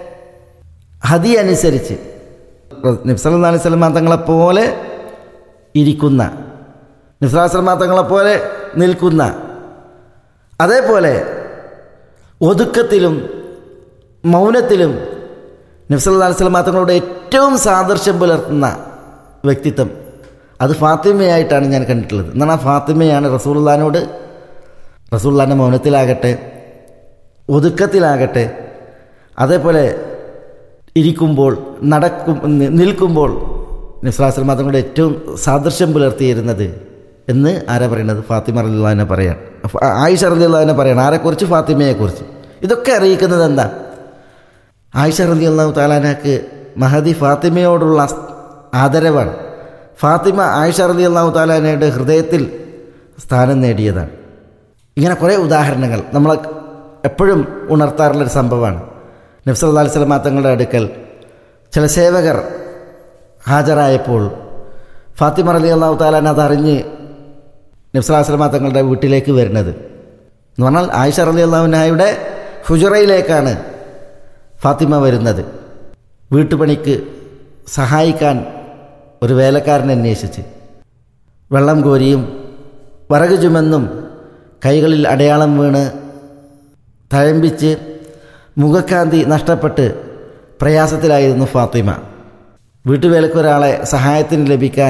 ഹതി അനുസരിച്ച് നബ്സല്ലാ അലൈഹി സ്വലമാ തങ്ങളെപ്പോലെ ഇരിക്കുന്ന നബ്സല്ലാ സ്വലമാ തങ്ങളെപ്പോലെ നിൽക്കുന്ന അതേപോലെ ഒതുക്കത്തിലും മൗനത്തിലും നബ്സല്ലാ അലൈഹി സ്വലമാ തങ്ങളോട് ഏറ്റവും സാദൃശ്യം പുലർത്തുന്ന വ്യക്തിത്വം അത് ഫാത്തിമയായിട്ടാണ് ഞാൻ കണ്ടിട്ടുള്ളത് എന്നാൽ ആ ഫാത്തിമയാണ് റസൂള്ളഹാനോട് റസൂള്ളാൻ്റെ മൗനത്തിലാകട്ടെ ഒതുക്കത്തിലാകട്ടെ അതേപോലെ ഇരിക്കുമ്പോൾ നടക്കും നി- നിൽക്കുമ്പോൾ നിസ്ലാസ്ലം തങ്ങളുടെ ഏറ്റവും സാദൃശ്യം പുലർത്തിയിരുന്നത് എന്ന് ആരാ പറയുന്നത് ഫാത്തിമ റലിള്ളാഹിനെ പറയാൻ ഫ- ആയിഷ റലിള്ളാഹിനെ പറയണം ആരെക്കുറിച്ച് ഫാത്തിമയെക്കുറിച്ച് ഇതൊക്കെ അറിയിക്കുന്നത് എന്താ ആയിഷ റലി അള്ളാഹു താലാനക്ക് മഹദി ഫാത്തിമയോടുള്ള ആദരവാണ് ഫാത്തിമ ആയിഷ റലി അള്ളാഹു താലാനയുടെ ഹൃദയത്തിൽ സ്ഥാനം നേടിയതാണ് ഇങ്ങനെ കുറേ ഉദാഹരണങ്ങൾ നമ്മൾ എപ്പോഴും ഉണർത്താറുള്ളൊരു സംഭവമാണ് നബ്സല്ലാ അലൈഹി സ്വലമാ തങ്ങളുടെ അടുക്കൽ ചില സേവകർ ഹാജരായപ്പോൾ ഫാത്തിമ റലി അള്ളാഹു താലാൻ അതറിഞ്ഞ് നബ്സല്ലാ സ്വലമാ തങ്ങളുടെ വീട്ടിലേക്ക് വരുന്നത് എന്ന് പറഞ്ഞാൽ ആയിഷ റലി അള്ളാഹുനായുടെ ഹുജറയിലേക്കാണ് ഫാത്തിമ വരുന്നത് വീട്ടുപണിക്ക് സഹായിക്കാൻ ഒരു വേലക്കാരനെ അന്വേഷിച്ച് വെള്ളം കോരിയും വറക് ചുമന്നും കൈകളിൽ അടയാളം വീണ് തഴമ്പിച്ച് മുഖക്കാന്തി നഷ്ടപ്പെട്ട് പ്രയാസത്തിലായിരുന്നു ഫാത്തിമ വീട്ടുവേലക്കൊരാളെ സഹായത്തിന് ലഭിക്കാൻ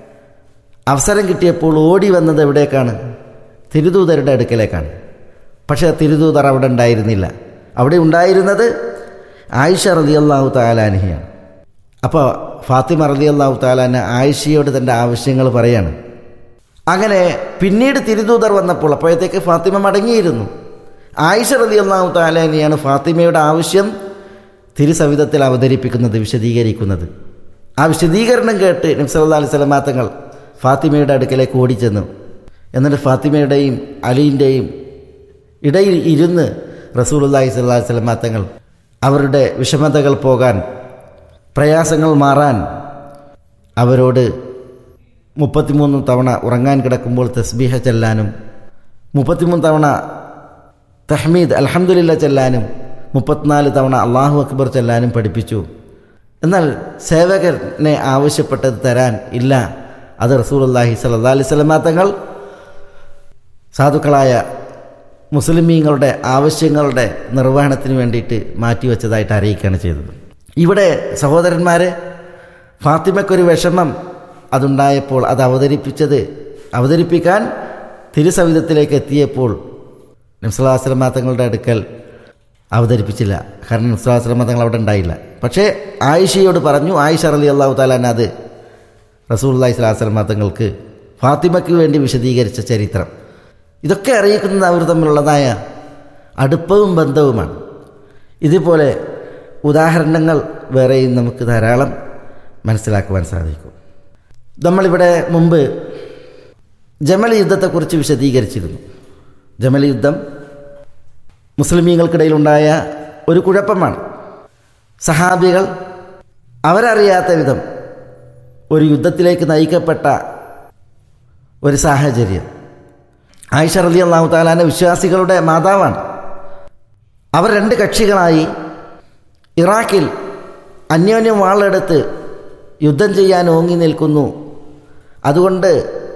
അവസരം കിട്ടിയപ്പോൾ ഓടി വന്നത് എവിടേക്കാണ് തിരുദൂതരുടെ അടുക്കലേക്കാണ് പക്ഷേ തിരുദൂതർ അവിടെ ഉണ്ടായിരുന്നില്ല അവിടെ ഉണ്ടായിരുന്നത് ആയിഷ റളിയല്ലാഹു താലാനിഹിയാണ് അപ്പോൾ ഫാത്തിമ റളിയല്ലാഹു താലാന ആയിഷയോട് തൻ്റെ ആവശ്യങ്ങൾ പറയാണ് അങ്ങനെ പിന്നീട് തിരുദൂതർ വന്നപ്പോൾ അപ്പോഴത്തേക്ക് ഫാത്തിമ മടങ്ങിയിരുന്നു ആയിഷ റളിയല്ലാഹു താലാനിയാണ് ഫാത്തിമയുടെ ആവശ്യം തിരുസവിധത്തിൽ അവതരിപ്പിക്കുന്നത് വിശദീകരിക്കുന്നത് ആ വിശദീകരണം കേട്ട് നബ്സല്ലാ അലൈഹി സ്വലമാ തങ്ങൾ ഫാത്തിമയുടെ അടുക്കലേക്ക് ഓടിച്ചെന്നു എന്നിട്ട് ഫാത്തിമയുടെയും അലിൻ്റെയും ഇടയിൽ ഇരുന്ന് റസൂലുല്ലാഹി സ്വല്ലാ സ്വലമാ തങ്ങൾ അവരുടെ വിഷമതകൾ പോകാൻ പ്രയാസങ്ങൾ മാറാൻ അവരോട് മുപ്പത്തിമൂന്ന് തവണ ഉറങ്ങാൻ കിടക്കുമ്പോൾ തസ്ബീഹ ചെല്ലാനും മുപ്പത്തിമൂന്ന് തവണ തഹ്മീദ് അൽഹംദുലില്ല ചെല്ലാനും മുപ്പത്തിനാല് തവണ അള്ളാഹു അക്ബർ ചെല്ലാനും പഠിപ്പിച്ചു എന്നാൽ സേവകനെ ആവശ്യപ്പെട്ടത് തരാൻ ഇല്ല അത് റസൂലുള്ളാഹി സ്വല്ലല്ലാഹി അലൈഹി വസല്ലമ തങ്ങൾ സാധുക്കളായ മുസ്ലിമീങ്ങളുടെ ആവശ്യങ്ങളുടെ നിർവഹണത്തിന് വേണ്ടിയിട്ട് മാറ്റിവെച്ചതായിട്ട് അറിയിക്കുകയാണ് ചെയ്തത് ഇവിടെ സഹോദരന്മാരെ ഫാത്തിമയ്ക്കൊരു വിഷമം അതുണ്ടായപ്പോൾ അത് അവതരിപ്പിച്ചത് അവതരിപ്പിക്കാൻ തിരുസവിധത്തിലേക്ക് എത്തിയപ്പോൾ നബ്സലാസ്ലമ തങ്ങളുടെ അടുക്കൽ അവതരിപ്പിച്ചില്ല കാരണം നബ്സലാസ്ലമ തങ്ങൾ അവിടെ ഉണ്ടായില്ല പക്ഷേ ആയിഷയോട് പറഞ്ഞു ആയിഷ അലി അള്ളാഹു താലാൻ അത് റസൂല്ലാഹി സ്വലാസ്ലമ തങ്ങൾക്ക് ഫാത്തിമയ്ക്ക് വേണ്ടി വിശദീകരിച്ച ചരിത്രം ഇതൊക്കെ അറിയിക്കുന്നത് അവർ തമ്മിലുള്ളതായ അടുപ്പവും ബന്ധവുമാണ് ഇതുപോലെ ഉദാഹരണങ്ങൾ വേറെയും നമുക്ക് ധാരാളം മനസ്സിലാക്കുവാൻ സാധിക്കും നമ്മളിവിടെ മുമ്പ് ജമൽ യുദ്ധത്തെക്കുറിച്ച് വിശദീകരിച്ചിരുന്നു ജമൽ യുദ്ധം മുസ്ലിമീങ്ങൾക്കിടയിലുണ്ടായ ഒരു കുഴപ്പമാണ് സഹാബികൾ അവരറിയാത്ത വിധം ഒരു യുദ്ധത്തിലേക്ക് നയിക്കപ്പെട്ട ഒരു സാഹചര്യം ആയിഷ റലി അള്ളാഹു താലാന വിശ്വാസികളുടെ മാതാവാണ് അവർ രണ്ട് കക്ഷികളായി ഇറാഖിൽ അന്യോന്യം വാളെടുത്ത് യുദ്ധം ചെയ്യാൻ ഓങ്ങി നിൽക്കുന്നു അതുകൊണ്ട്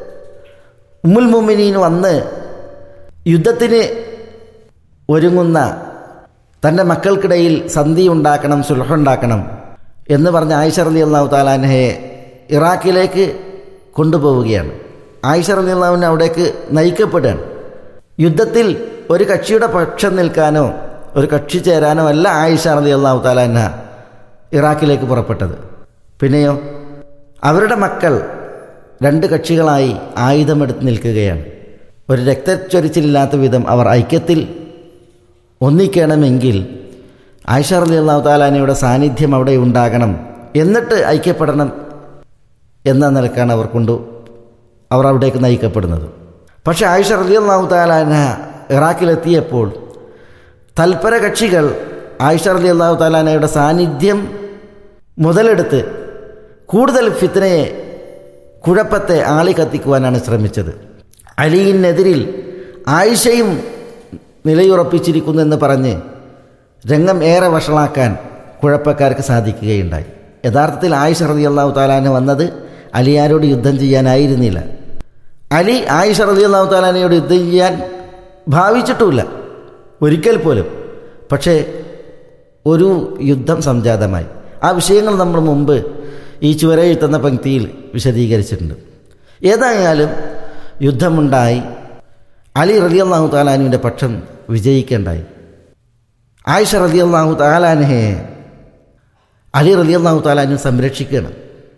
ഉമ്മുൽ മുമിനീൻ വന്ന് യുദ്ധത്തിന് ഒരുങ്ങുന്ന തൻ്റെ മക്കൾക്കിടയിൽ സന്ധി ഉണ്ടാക്കണം സുലഹുണ്ടാക്കണം എന്ന് പറഞ്ഞ ആയിഷ റലി അള്ളാഹു താലാൻഹയെ ഇറാഖിലേക്ക് കൊണ്ടുപോവുകയാണ് ആയിഷ റലി അള്ളാഹുവിനെ അവിടേക്ക് നയിക്കപ്പെടുകയാണ് യുദ്ധത്തിൽ ഒരു കക്ഷിയുടെ പക്ഷം നിൽക്കാനോ ഒരു കക്ഷി ചേരാനോ അല്ല ആയിഷ റലി അള്ളാഹു താലാൻഹ ഇറാഖിലേക്ക് പുറപ്പെട്ടത് പിന്നെയോ അവരുടെ മക്കൾ രണ്ട് കക്ഷികളായി ആയുധമെടുത്ത് നിൽക്കുകയാണ് ഒരു രക്തച്ചൊരിച്ചിലില്ലാത്ത വിധം അവർ ഐക്യത്തിൽ ഒന്നിക്കണമെങ്കിൽ ആയിഷ റലി അള്ളാഹു താലാനയുടെ സാന്നിധ്യം അവിടെ ഉണ്ടാകണം എന്നിട്ട് ഐക്യപ്പെടണം എന്ന നിലക്കാണ് അവർ കൊണ്ട് അവർ അവിടേക്ക് നയിക്കപ്പെടുന്നത് പക്ഷേ ആയിഷ റലി അള്ളാഹു താലാന ഇറാഖിലെത്തിയപ്പോൾ തൽപര കക്ഷികൾ ആയിഷ റലി അള്ളാഹു താലാനയുടെ സാന്നിധ്യം മുതലെടുത്ത് കൂടുതൽ ഫിത്തനയെ കുഴപ്പത്തെ ആളി കത്തിക്കുവാനാണ് ശ്രമിച്ചത് അലിയിനെതിരിൽ ആയിഷയും നിലയുറപ്പിച്ചിരിക്കുന്നു എന്ന് പറഞ്ഞ് രംഗം ഏറെ വഷളാക്കാൻ കുഴപ്പക്കാർക്ക് സാധിക്കുകയുണ്ടായി യഥാർത്ഥത്തിൽ ആയിഷ റതി അള്ളാഹു താലാന് വന്നത് അലിയാരോട് യുദ്ധം ചെയ്യാനായിരുന്നില്ല അലി ആയിഷ റതി അള്ളാഹു താലാനയോട് യുദ്ധം ചെയ്യാൻ ഭാവിച്ചിട്ടുമില്ല ഒരിക്കൽ പോലും പക്ഷേ ഒരു യുദ്ധം സംജാതമായി ആ വിഷയങ്ങൾ നമ്മൾ മുമ്പ് ഈ ചുവരെഴുത്തുന്ന പങ്ക്തിയിൽ വിശദീകരിച്ചിട്ടുണ്ട് ഏതായാലും യുദ്ധമുണ്ടായി അലി റതി അള്ളാഹു താലാനുവിൻ്റെ പക്ഷം വിജയിക്കേണ്ടായി ആയിഷ റതി അള്ളാഹു താലാനഹയെ അലി റതി അള്ളാഹു താലാനു സംരക്ഷിക്കണം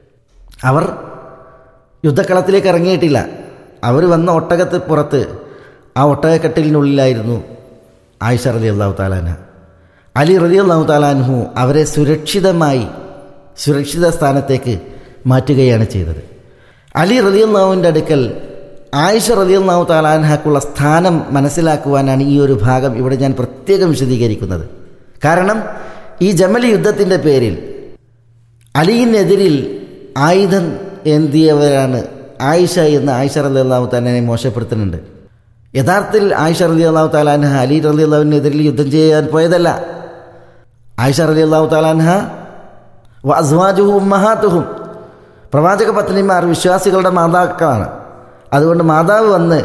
അവർ യുദ്ധക്കളത്തിലേക്ക് ഇറങ്ങിയിട്ടില്ല അവർ വന്ന ഒട്ടകത്ത് പുറത്ത് ആ ഒട്ടകക്കെട്ടിലിനുള്ളിലായിരുന്നു ആയിഷ റതി അള്ളാഹു താലാന അലി റതി അള്ളാഹു താലാൻഹു അവരെ സുരക്ഷിതമായി സുരക്ഷിത സ്ഥാനത്തേക്ക് മാറ്റുകയാണ് ചെയ്തത് അലി റതി അള്ളാഹുവിൻ്റെ അടുക്കൽ ആയിഷ റതി അള്ളാഹു താലാൻഹക്കുള്ള സ്ഥാനം മനസ്സിലാക്കുവാനാണ് ഈ ഒരു ഭാഗം ഇവിടെ ഞാൻ പ്രത്യേകം വിശദീകരിക്കുന്നത് കാരണം ഈ ജമൽ യുദ്ധത്തിൻ്റെ പേരിൽ അലിയിനെതിരിൽ ആയുധം ഏന്തിയവരാണ് ആയിഷ എന്ന് ആയിഷ റലി അള്ളാഹു താലാനെ മോശപ്പെടുത്തുന്നുണ്ട് യഥാർത്ഥത്തിൽ ആയിഷ റലി അള്ളാഹു താലാൻഹ അലി റലി അള്ളാഹുവിനെതിരിൽ യുദ്ധം ചെയ്യാൻ പോയതല്ല ആയിഷ റലി അള്ളാഹു താലാൻഹ വസ്വാജുഹു ഉമ്മഹാത്തുഹും പ്രവാചക പത്നിമാർ വിശ്വാസികളുടെ മാതാക്കളാണ് അതുകൊണ്ട് മാതാവ് വന്ന്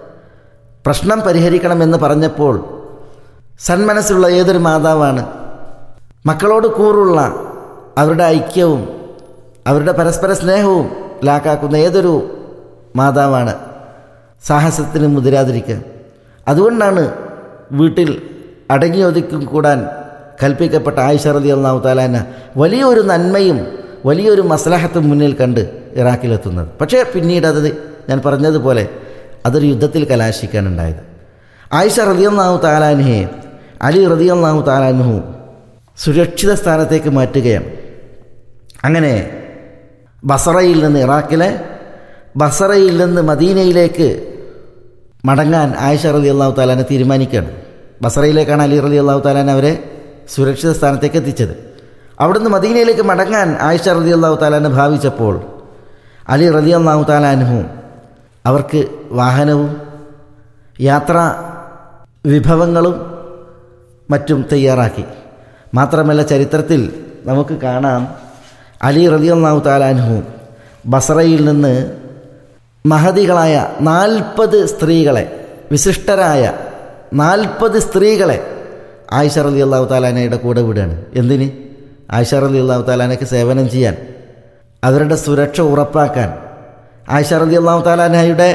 പ്രശ്നം പരിഹരിക്കണമെന്ന് പറഞ്ഞപ്പോൾ സന്മനസ്സുള്ള ഏതൊരു മാതാവാണ് മക്കളോട് കൂറുള്ള അവരുടെ ഐക്യവും അവരുടെ പരസ്പര സ്നേഹവും ലാക്കാക്കുന്ന ഏതൊരു മാതാവാണ് സാഹസത്തിന് മുതിരാതിരിക്കുക അതുകൊണ്ടാണ് വീട്ടിൽ അടങ്ങി ഒതുക്കും കൂടാൻ കൽപ്പിക്കപ്പെട്ട ആയിഷ റതി അള്ളാഹു താലാന വലിയൊരു നന്മയും വലിയൊരു മസ്ലഹത്തും മുന്നിൽ കണ്ട് ഇറാഖിലെത്തുന്നത് പക്ഷേ പിന്നീട് അത് ഞാൻ പറഞ്ഞതുപോലെ അതൊരു യുദ്ധത്തിൽ കലാശിക്കാനുണ്ടായത് ആയിഷ റതിയല്ലാഹു താലാൻഹയെ അലി റതിയല്ലാഹു താലാൻഹു സുരക്ഷിത സ്ഥാനത്തേക്ക് മാറ്റുകയാണ് അങ്ങനെ ബസറയിൽ നിന്ന് ഇറാഖിലെ ബസറയിൽ നിന്ന് മദീനയിലേക്ക് മടങ്ങാൻ ആയിഷ റതി അള്ളാഹു താലാനെ തീരുമാനിക്കുകയാണ് ബസറയിലേക്കാണ് അലി റതി അള്ളാഹു താലാൻ അവരെ സുരക്ഷിത സ്ഥാനത്തേക്ക് എത്തിച്ചത് അവിടുന്ന് മദീനയിലേക്ക് മടങ്ങാൻ ആയിഷ റതി അള്ളാഹു താലാനെ ഭാവിച്ചപ്പോൾ അലി റതി അള്ളാഹു താലാനുഹു അവർക്ക് വാഹനവും യാത്രാ വിഭവങ്ങളും മറ്റും തയ്യാറാക്കി മാത്രമല്ല ചരിത്രത്തിൽ നമുക്ക് കാണാം അലി റലിയല്ലാഹു താലാൻഹു ബസറയിൽ നിന്ന് മഹതികളായ നാൽപ്പത് സ്ത്രീകളെ വിശിഷ്ടരായ നാൽപ്പത് സ്ത്രീകളെ ആയിഷ റലി അള്ളാഹു താലാനയുടെ കൂടെ വിടുകയാണ് എന്തിന് ആയിഷ റലി അള്ളാഹു താലാനയ്ക്ക് സേവനം ചെയ്യാൻ അവരുടെ സുരക്ഷ ഉറപ്പാക്കാൻ ആയിഷ റലി അള്ളാഹു താലാനയുടെ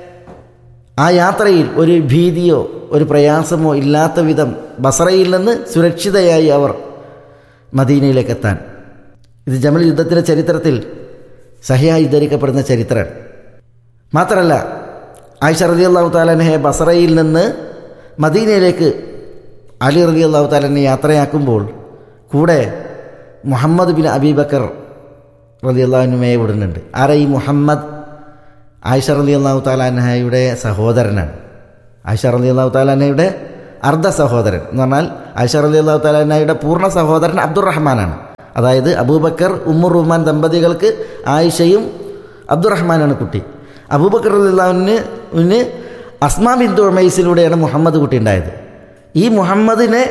ആ യാത്രയിൽ ഒരു ഭീതിയോ ഒരു പ്രയാസമോ ഇല്ലാത്ത വിധം ബസറയിൽ നിന്ന് സുരക്ഷിതയായി അവർ മദീനയിലേക്ക് എത്താൻ ഇത് ജമൽ യുദ്ധത്തിൻ്റെ ചരിത്രത്തിൽ സഹിയായി ധരിക്കപ്പെടുന്ന ചരിത്രമാണ് മാത്രമല്ല ആയിഷ റതി അള്ളാഹു താലനെ ബസറയിൽ നിന്ന് മദീനയിലേക്ക് അലി റതി അള്ളാഹു താലനെ യാത്രയാക്കുമ്പോൾ കൂടെ മുഹമ്മദ് ബിൻ അബീബക്കർ റതി അള്ളാഹുനുമയെ വിടുന്നുണ്ട് ആരാ ഈ മുഹമ്മദ് ആയിഷ റലി അള്ളാഹു താലാനഹയുടെ സഹോദരനാണ് ആയിഷ റലി അള്ളാഹു താലാനയുടെ അർദ്ധ സഹോദരൻ എന്ന് പറഞ്ഞാൽ ആയിഷ റലി അള്ളാഹു താലാനയുടെ പൂർണ്ണ സഹോദരൻ അബ്ദുറഹ്മാനാണ് അതായത് അബൂബക്കർ ഉമ്മുർ റഹ്മാൻ ദമ്പതികൾക്ക് ആയിഷയും അബ്ദുറഹ്മാനാണ് കുട്ടി അബൂബക്കർ അള്ളാഹുവിന് അസ്മാ ബിന്ദു ഉമൈസിലൂടെയാണ് മുഹമ്മദ് കുട്ടി ഉണ്ടായത് ഈ മുഹമ്മദിനെ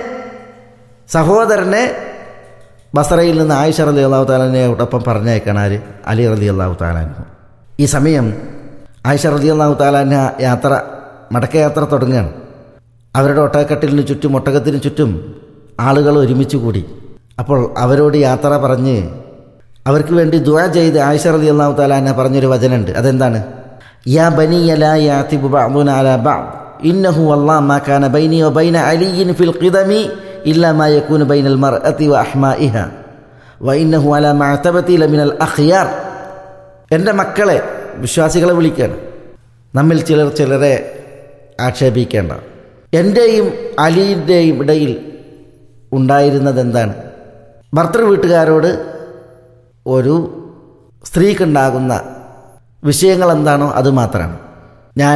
സഹോദരനെ ബസറയിൽ നിന്ന് ആയിഷ റലി അള്ളാഹു താലാനയോടൊപ്പം പറഞ്ഞേക്കാണ് ആര് അലി റലി അള്ളാഹു താലാനു ഈ സമയം ആയിഷ റലി അള്ളാഹു താലാന യാത്ര മടക്കയാത്ര തുടങ്ങുകയാണ് അവരുടെ ഒട്ടകക്കെട്ടിലിന് ചുറ്റും ഒട്ടകത്തിന് ചുറ്റും ആളുകൾ ഒരുമിച്ച് കൂടി അപ്പോൾ അവരോട് യാത്ര പറഞ്ഞ് അവർക്ക് വേണ്ടി ദുആ ചെയ്ത് ആയിഷ റളി അള്ളാഹു താലാന പറഞ്ഞൊരു വചനമുണ്ട് അതെന്താണ് യാ ബനിയ ലാ യാതിബു ബഅദുന അലാ ബഅദ് ഇന്നഹു വല്ലാഹ് മാ കാന ബൈനി വബൈന അലിയിൻ ഫിൽ ഖിദമി ഇല്ലാ മാ യകൂനു ബൈനൽ മർഅതി വഅഹ്മാഇഹ വഇന്നഹു അലാ മഅതബതി ലമിനൽ അഖ്യാർ എൻ്റെ മക്കളെ വിശ്വാസികളെ വിളിക്കുകയാണ് നമ്മിൽ ചിലർ ചിലരെ ആക്ഷേപിക്കേണ്ട എൻ്റെയും അലിയുടെയും ഇടയിൽ ഉണ്ടായിരുന്നത് എന്താണ് ഭർത്തൃ വീട്ടുകാരോട് ഒരു സ്ത്രീക്കുണ്ടാകുന്ന വിഷയങ്ങൾ എന്താണോ അത് മാത്രമാണ് ഞാൻ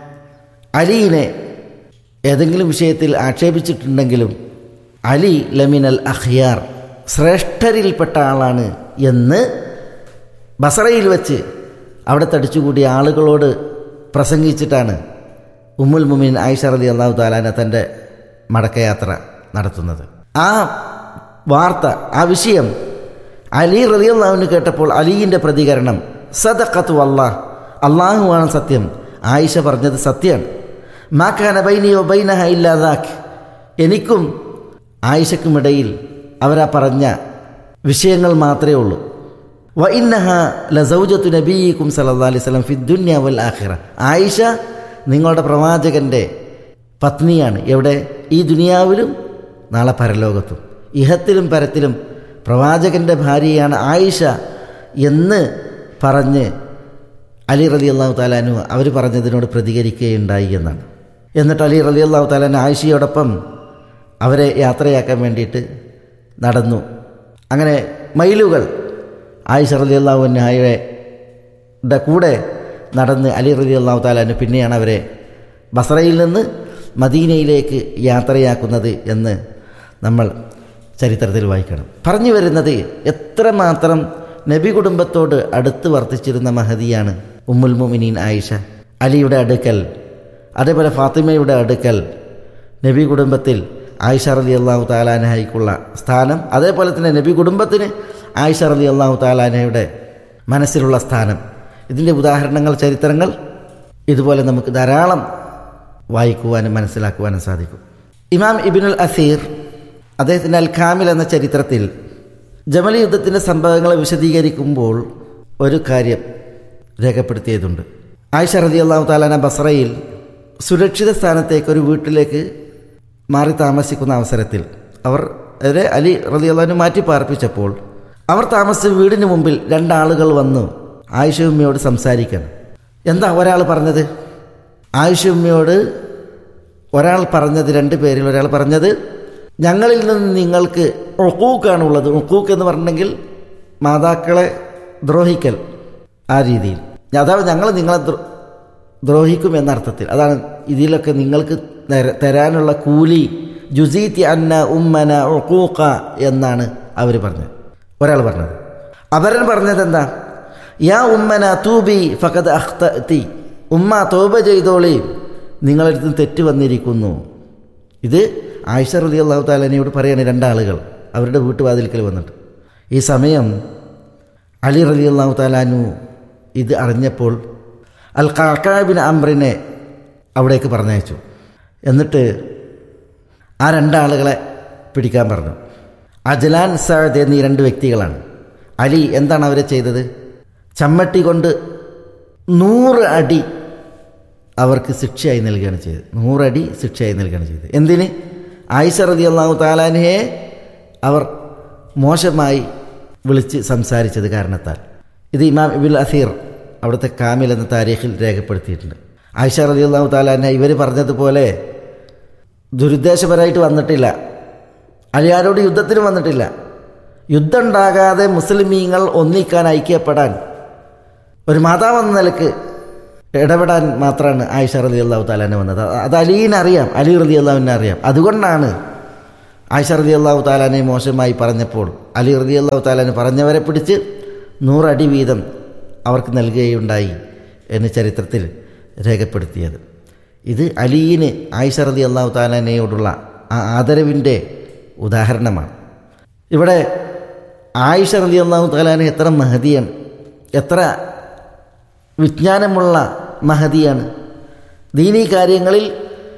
അലീനെ ഏതെങ്കിലും വിഷയത്തിൽ ആക്ഷേപിച്ചിട്ടുണ്ടെങ്കിലും അലി ലമിനൽ അഖ്യാർ ശ്രേഷ്ഠരിൽപ്പെട്ട ആളാണ് എന്ന് ബസറയിൽ വെച്ച് അവിടെ തടിച്ചുകൂടിയ ആളുകളോട് പ്രസംഗിച്ചിട്ടാണ് ഉമ്മുൽ മുമിൻ ആയിഷ റലി അള്ളാഹു താലാന തൻ്റെ മടക്കയാത്ര നടത്തുന്നത് ആ വാർത്ത ആ വിഷയം അലി റലി അള്ളാഹുവിന് കേട്ടപ്പോൾ അലീൻ്റെ പ്രതികരണം സദഖത്തു അള്ളാഹ് അള്ളാഹുവാണ് സത്യം ആയിഷ പറഞ്ഞത് സത്യമാണ് മാഖാന ബൈനിയോ ബൈനഹ ഇല്ലാതാക്ക് എനിക്കും ആയിഷക്കുമിടയിൽ അവരാ പറഞ്ഞ വിഷയങ്ങൾ മാത്രമേ ഉള്ളൂ വ ഇന്നഹ ലസൗജത്തു നബീക്കും സല്ലല്ലാഹു അലൈഹി വസല്ലം ഫി ദുനിയ വൽ ആഖിറ ആയിഷ നിങ്ങളുടെ പ്രവാചകന്റെ പത്നിയാണ് എവിടെ ഈ ദുനിയാവിലും നാളെ പരലോകത്തും ഇഹത്തിലും പരത്തിലും പ്രവാചകന്റെ ഭാര്യയാണ് ആയിഷ എന്ന് പറഞ്ഞ് അലി റലി അള്ളാഹു താലാനു അവർ പറഞ്ഞതിനോട് പ്രതികരിക്കുകയുണ്ടായി എന്നാണ് എന്നിട്ട് അലി റലി അള്ളാഹു താലാൻ ആയിഷയോടൊപ്പം അവരെ യാത്രയാക്കാൻ വേണ്ടിയിട്ട് നടന്നു അങ്ങനെ മൈലുകൾ ആയിഷ റലി അള്ളാഹുവിൻ്റെ കൂടെ നടന്ന് അലി റലി അള്ളാഹു താലാന് പിന്നെയാണ് അവരെ ബസറയിൽ നിന്ന് മദീനയിലേക്ക് യാത്രയാക്കുന്നത് എന്ന് നമ്മൾ ചരിത്രത്തിൽ വായിക്കണം പറഞ്ഞു വരുന്നത് എത്രമാത്രം നബി കുടുംബത്തോട് അടുത്ത് വർത്തിച്ചിരുന്ന മഹതിയാണ് ഉമ്മുൽ മുമിനീൻ ആയിഷ അലിയുടെ അടുക്കൽ അതേപോലെ ഫാത്തിമയുടെ അടുക്കൽ നബി കുടുംബത്തിൽ ആയിഷ റലി അള്ളാഹു താലാനഹയ്ക്കുള്ള സ്ഥാനം അതേപോലെ തന്നെ നബി കുടുംബത്തിന് ആയിഷ റലി അള്ളാഹു താലാനയുടെ മനസ്സിലുള്ള സ്ഥാനം ഇതിൻ്റെ ഉദാഹരണങ്ങൾ ചരിത്രങ്ങൾ ഇതുപോലെ നമുക്ക് ധാരാളം വായിക്കുവാനും മനസ്സിലാക്കുവാനും സാധിക്കും ഇമാം ഇബിനുൽ അസീർ അദ്ദേഹത്തിൻ്റെ അൽ ഖാമിൽ എന്ന ചരിത്രത്തിൽ ജമൽ യുദ്ധത്തിൻ്റെ സംഭവങ്ങളെ വിശദീകരിക്കുമ്പോൾ ഒരു കാര്യം രേഖപ്പെടുത്തിയതുണ്ട് ആയിഷ റതി അള്ളാഹു താലാന ബസ്രയിൽ സുരക്ഷിത സ്ഥാനത്തേക്ക് ഒരു വീട്ടിലേക്ക് മാറി താമസിക്കുന്ന അവസരത്തിൽ അവർ അവരെ അലി റതി അള്ളഹാനു മാറ്റി പാർപ്പിച്ചപ്പോൾ അവർ താമസിച്ച വീടിന് മുമ്പിൽ രണ്ടാളുകൾ വന്നു ആയിഷ ഉമ്മയോട് സംസാരിക്കാൻ എന്താ ഒരാൾ പറഞ്ഞത് ആയിഷ ഉമ്മയോട് ഒരാൾ പറഞ്ഞത് രണ്ട് പേരിൽ ഒരാൾ പറഞ്ഞത് ഞങ്ങളിൽ നിന്ന് നിങ്ങൾക്ക് ഒക്കൂക്കാണുള്ളത് ഒക്കൂക്ക് എന്ന് പറഞ്ഞിട്ടുണ്ടെങ്കിൽ മാതാക്കളെ ദ്രോഹിക്കൽ ആ രീതിയിൽ അഥവാ ഞങ്ങൾ നിങ്ങളെ ദ്രോ- ദ്രോഹിക്കും എന്ന അർത്ഥത്തിൽ അതാണ് ഇതിലൊക്കെ നിങ്ങൾക്ക് തര- തരാനുള്ള കൂലി ജുസീത്തി അന്ന ഉമ്മന ഒക്കൂക്ക എന്നാണ് അവർ പറഞ്ഞത് ഒരാൾ പറഞ്ഞത് അവരൻ പറഞ്ഞത് എന്താ യാ ഉമ്മന തൂബി ഫഖദ് അഖ്തി ഉമ്മ തോബ ചെയ്തോളി നിങ്ങളടുത്ത് തെറ്റ് വന്നിരിക്കുന്നു ഇത് ആയിഷ റലി അള്ളാഹു താലാനയോട് പറയാണ് രണ്ടാളുകൾ അവരുടെ വീട്ടുവാതിൽക്കൽ വന്നിട്ട് ഈ സമയം അലി റലി അള്ളാഹു താലാനു ഇത് അറിഞ്ഞപ്പോൾ അൽ കാക്കാബിൻ അംറിനെ അവിടേക്ക് പറഞ്ഞയച്ചു എന്നിട്ട് ആ രണ്ടാളുകളെ പിടിക്കാൻ പറഞ്ഞു അജലാൻ സാദ് എന്നീ രണ്ട് വ്യക്തികളാണ് അലി എന്താണ് അവരെ ചെയ്തത് ചമ്മട്ടി കൊണ്ട് നൂറ് അടി അവർക്ക് ശിക്ഷയായി നൽകുകയാണ് ചെയ്തത് നൂറടി ശിക്ഷയായി നൽകുകയാണ് ചെയ്തത് എന്തിന് ആയിഷ റതി അള്ളാഹു താലാനയെ അവർ മോശമായി വിളിച്ച് സംസാരിച്ചത് കാരണത്താൽ ഇത് ഇമാം ഇബുൽ അസീർ അവിടുത്തെ കാമിൽ എന്ന താരീഖിൽ രേഖപ്പെടുത്തിയിട്ടുണ്ട് ആയിഷ റതി അള്ളാഹു താലാനെ ഇവർ പറഞ്ഞതുപോലെ ദുരുദ്ദേശപരമായിട്ട് വന്നിട്ടില്ല അലിയാരോട് യുദ്ധത്തിന് വന്നിട്ടില്ല യുദ്ധം ഉണ്ടാകാതെ മുസ്ലിമീങ്ങൾ ഒന്നിക്കാൻ ഐക്യപ്പെടാൻ ഒരു മാതാവെന്ന നിലക്ക് ഇടപെടാൻ മാത്രമാണ് ആയിഷ റലി അള്ളാഹു താലാനെ വന്നത് അത് അലീനെ അറിയാം അലി റലി അള്ളാഹുവിനെ അറിയാം അതുകൊണ്ടാണ് ആയിഷ റലി അള്ളാഹു താലാനെ മോശമായി പറഞ്ഞപ്പോൾ അലി റലി അള്ളാഹു താലാനെ പറഞ്ഞവരെ പിടിച്ച് നൂറടി വീതം അവർക്ക് നൽകുകയുണ്ടായി എന്ന് ചരിത്രത്തിൽ രേഖപ്പെടുത്തിയത് ഇത് അലീന് ആയിഷ റലി അള്ളാഹു താലാനയോടുള്ള ആ ആദരവിൻ്റെ ഉദാഹരണമാണ് ഇവിടെ ആയിഷ റലി അള്ളാഹു താലാന എത്ര മഹതിയാണ് എത്ര വിജ്ഞാനമുള്ള മഹതിയാണ് ദീനീ കാര്യങ്ങളിൽ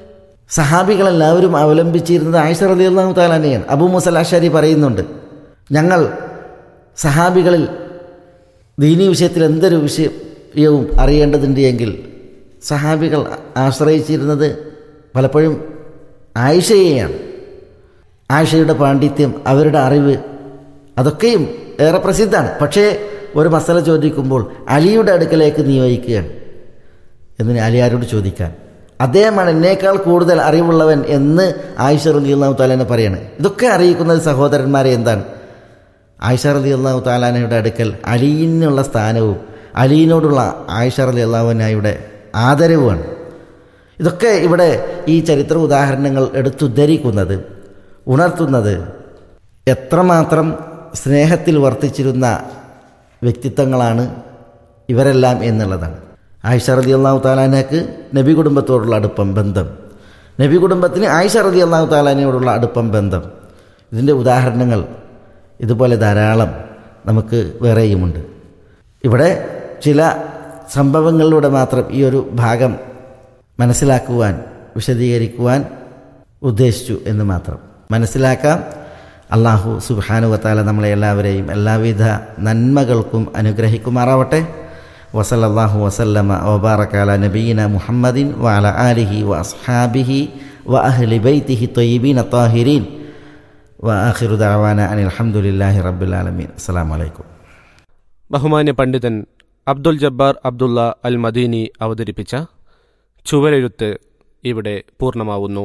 സഹാബികളെല്ലാവരും അവലംബിച്ചിരുന്നത് ആയിഷ റളിയല്ലാഹു താലാനെയാണ് അബൂ മുസൽ അഷാരി പറയുന്നുണ്ട് ഞങ്ങൾ സഹാബികളിൽ ദീനീ വിഷയത്തിൽ എന്തൊരു വിഷയവും അറിയേണ്ടതുണ്ട് എങ്കിൽ സഹാബികൾ ആശ്രയിച്ചിരുന്നത് പലപ്പോഴും ആയിഷയെയാണ് ആയിഷയുടെ പാണ്ഡിത്യം അവരുടെ അറിവ് അതൊക്കെയും ഏറെ പ്രസിദ്ധമാണ് പക്ഷേ ഒരു മസല ചോദിക്കുമ്പോൾ അലിയുടെ അടുക്കലേക്ക് നിയോഗിക്കുകയാണ് എന്ന് അലിയാരോട് ചോദിക്കാൻ അദ്ദേഹമാണ് എന്നേക്കാൾ കൂടുതൽ അറിവുള്ളവൻ എന്ന് ആയിഷ റലി അള്ളാഹു താലാനെ പറയാണ് ഇതൊക്കെ അറിയിക്കുന്നത് സഹോദരന്മാരെ എന്താണ് ആയിഷ റലി അള്ളാഹു താലാനയുടെ അടുക്കൽ അലീനുള്ള സ്ഥാനവും അലീനോടുള്ള ആയിഷ റലി അള്ളാഹുനായുടെ ആദരവുമാണ് ഇതൊക്കെ ഇവിടെ ഈ ചരിത്ര ഉദാഹരണങ്ങൾ എടുത്തുദ്ധരിക്കുന്നത് ഉണർത്തുന്നത് എത്രമാത്രം സ്നേഹത്തിൽ വർത്തിച്ചിരുന്ന വ്യക്തിത്വങ്ങളാണ് ഇവരെല്ലാം എന്നുള്ളതാണ് ആയിഷ റതി അള്ളാഹു താലാനക്ക് നബി കുടുംബത്തോടുള്ള അടുപ്പം ബന്ധം നബി കുടുംബത്തിന് ആയിഷ റതി അള്ളാഹു താലാനയോടുള്ള അടുപ്പം ബന്ധം ഇതിൻ്റെ ഉദാഹരണങ്ങൾ ഇതുപോലെ ധാരാളം നമുക്ക് വേറെയുമുണ്ട് ഇവിടെ ചില സംഭവങ്ങളിലൂടെ മാത്രം ഈ ഒരു ഭാഗം മനസ്സിലാക്കുവാൻ വിശദീകരിക്കുവാൻ ഉദ്ദേശിച്ചു എന്ന് മാത്രം മനസ്സിലാക്കാം അള്ളാഹു സുബാനുവത്താല നമ്മളെ എല്ലാവരെയും എല്ലാവിധ നന്മകൾക്കും അനുഗ്രഹിക്കുമാറാവട്ടെ വസലല്ലാഹു വസല്ലമ വബാറക്കാല നബീന മുഹമ്മദിൻ വാല ആലിഹി വ അസ്ഹാബിഹി വ അഹ്ലി ബൈത്തിഹി തൊയ്യബീൻ അത്താഹിരീൻ വ ആഖിറു ദഅവാന അനിൽ അൽഹംദുലില്ലാഹി റബ്ബിൽ ആലമീൻ അസ്സലാമു അലൈക്കും ബഹുമാന്യ പണ്ഡിതൻ അബ്ദുൽ ജബ്ബാർ അബ്ദുള്ള അൽ മദീനി അവതരിപ്പിച്ച ചുവരെഴുത്ത് ഇവിടെ പൂർണ്ണമാവുന്നു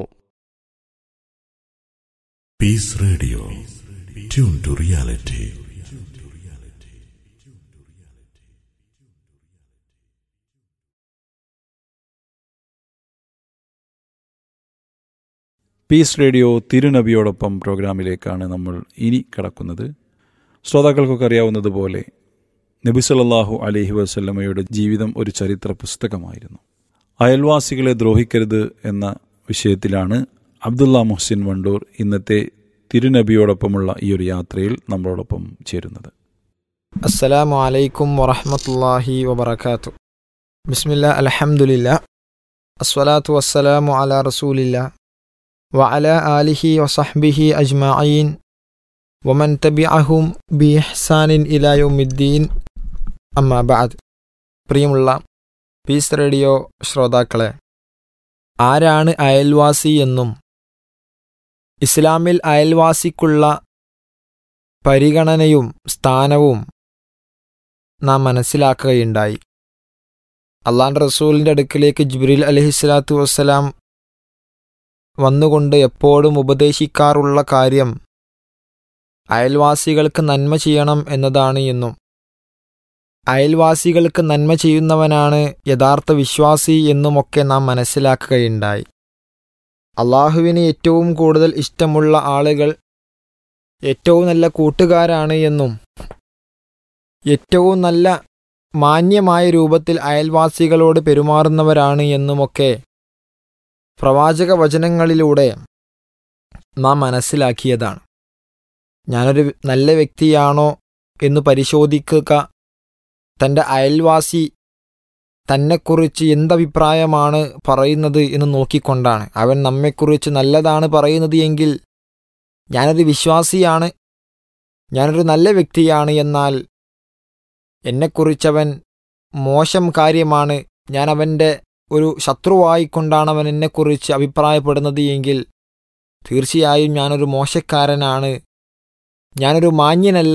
Peace Radio. Tune to reality. Peace Radio തിരുനബിയോടൊപ്പം പ്രോഗ്രാമിലേക്കാണ് നമ്മൾ ഇനി കടക്കുന്നത് ശ്രോതാക്കൾക്കൊക്കെ അറിയാവുന്നതുപോലെ നബി സല്ലല്ലാഹു അലൈഹി വസല്ലമയുടെ ജീവിതം ഒരു ചരിത്ര പുസ്തകമായിരുന്നു അയൽവാസികളെ ദ്രോഹിക്കരുത് എന്ന വിഷയത്തിലാണ് അബ്ദുള്ള മുഹ്സിൻ വണ്ടൂർ ഇന്നത്തെ തിരുനബിയോടൊപ്പമുള്ള ഈ ഒരു യാത്രയിൽ നമ്മളോടൊപ്പം ചേരുന്നത് അസ്സലാമു അലൈക്കും വറഹ്മത്തുള്ളാഹി വബറകാതു ബിസ്മില്ലാ അൽഹംദുലില്ലാ അസ്സലാത്തു വസ്സലാമു അലാ റസൂലില്ലാ വഅല ആലിഹി വസഹ്ബിഹി അജ്മഈൻ വമൻ തബിഅഹും ബി ഇഹ്സാനിൻ ഇലാ യൗമിദ്ദീൻ അമ്മാ ബഅദ് പ്രിയമുള്ള പീസ് റേഡിയോ ശ്രോതാക്കളെ ആരാണ് അയൽവാസി എന്നും ഇസ്ലാമിൽ അയൽവാസിക്കുള്ള പരിഗണനയും സ്ഥാനവും നാം മനസ്സിലാക്കുകയുണ്ടായി അള്ളാൻ റസൂലിൻ്റെ അടുക്കിലേക്ക് ജിബ്രീൽ അലഹിസ്ലാത്തു വസ്സലാം വന്നുകൊണ്ട് എപ്പോഴും ഉപദേശിക്കാറുള്ള കാര്യം അയൽവാസികൾക്ക് നന്മ ചെയ്യണം എന്നതാണ് എന്നും അയൽവാസികൾക്ക് നന്മ ചെയ്യുന്നവനാണ് യഥാർത്ഥ വിശ്വാസി എന്നുമൊക്കെ നാം മനസ്സിലാക്കുകയുണ്ടായി അള്ളാഹുവിന് ഏറ്റവും കൂടുതൽ ഇഷ്ടമുള്ള ആളുകൾ ഏറ്റവും നല്ല കൂട്ടുകാരാണ് എന്നും ഏറ്റവും നല്ല മാന്യമായ രൂപത്തിൽ അയൽവാസികളോട് പെരുമാറുന്നവരാണ് എന്നുമൊക്കെ പ്രവാചക വചനങ്ങളിലൂടെ നാം മനസ്സിലാക്കിയതാണ് ഞാനൊരു നല്ല വ്യക്തിയാണോ എന്ന് പരിശോധിക്കുക തൻ്റെ അയൽവാസി തന്നെക്കുറിച്ച് എന്തഭിപ്രായമാണ് പറയുന്നത് എന്ന് നോക്കിക്കൊണ്ടാണ് അവൻ നമ്മെക്കുറിച്ച് നല്ലതാണ് പറയുന്നത് എങ്കിൽ ഞാനൊരു വിശ്വാസിയാണ് ഞാനൊരു നല്ല വ്യക്തിയാണ് എന്നാൽ എന്നെക്കുറിച്ചവൻ മോശം കാര്യമാണ് ഞാൻ അവൻ്റെ ഒരു ശത്രുവായിക്കൊണ്ടാണ് അവൻ എന്നെക്കുറിച്ച് അഭിപ്രായപ്പെടുന്നത് എങ്കിൽ തീർച്ചയായും ഞാനൊരു മോശക്കാരനാണ് ഞാനൊരു മാന്യനല്ല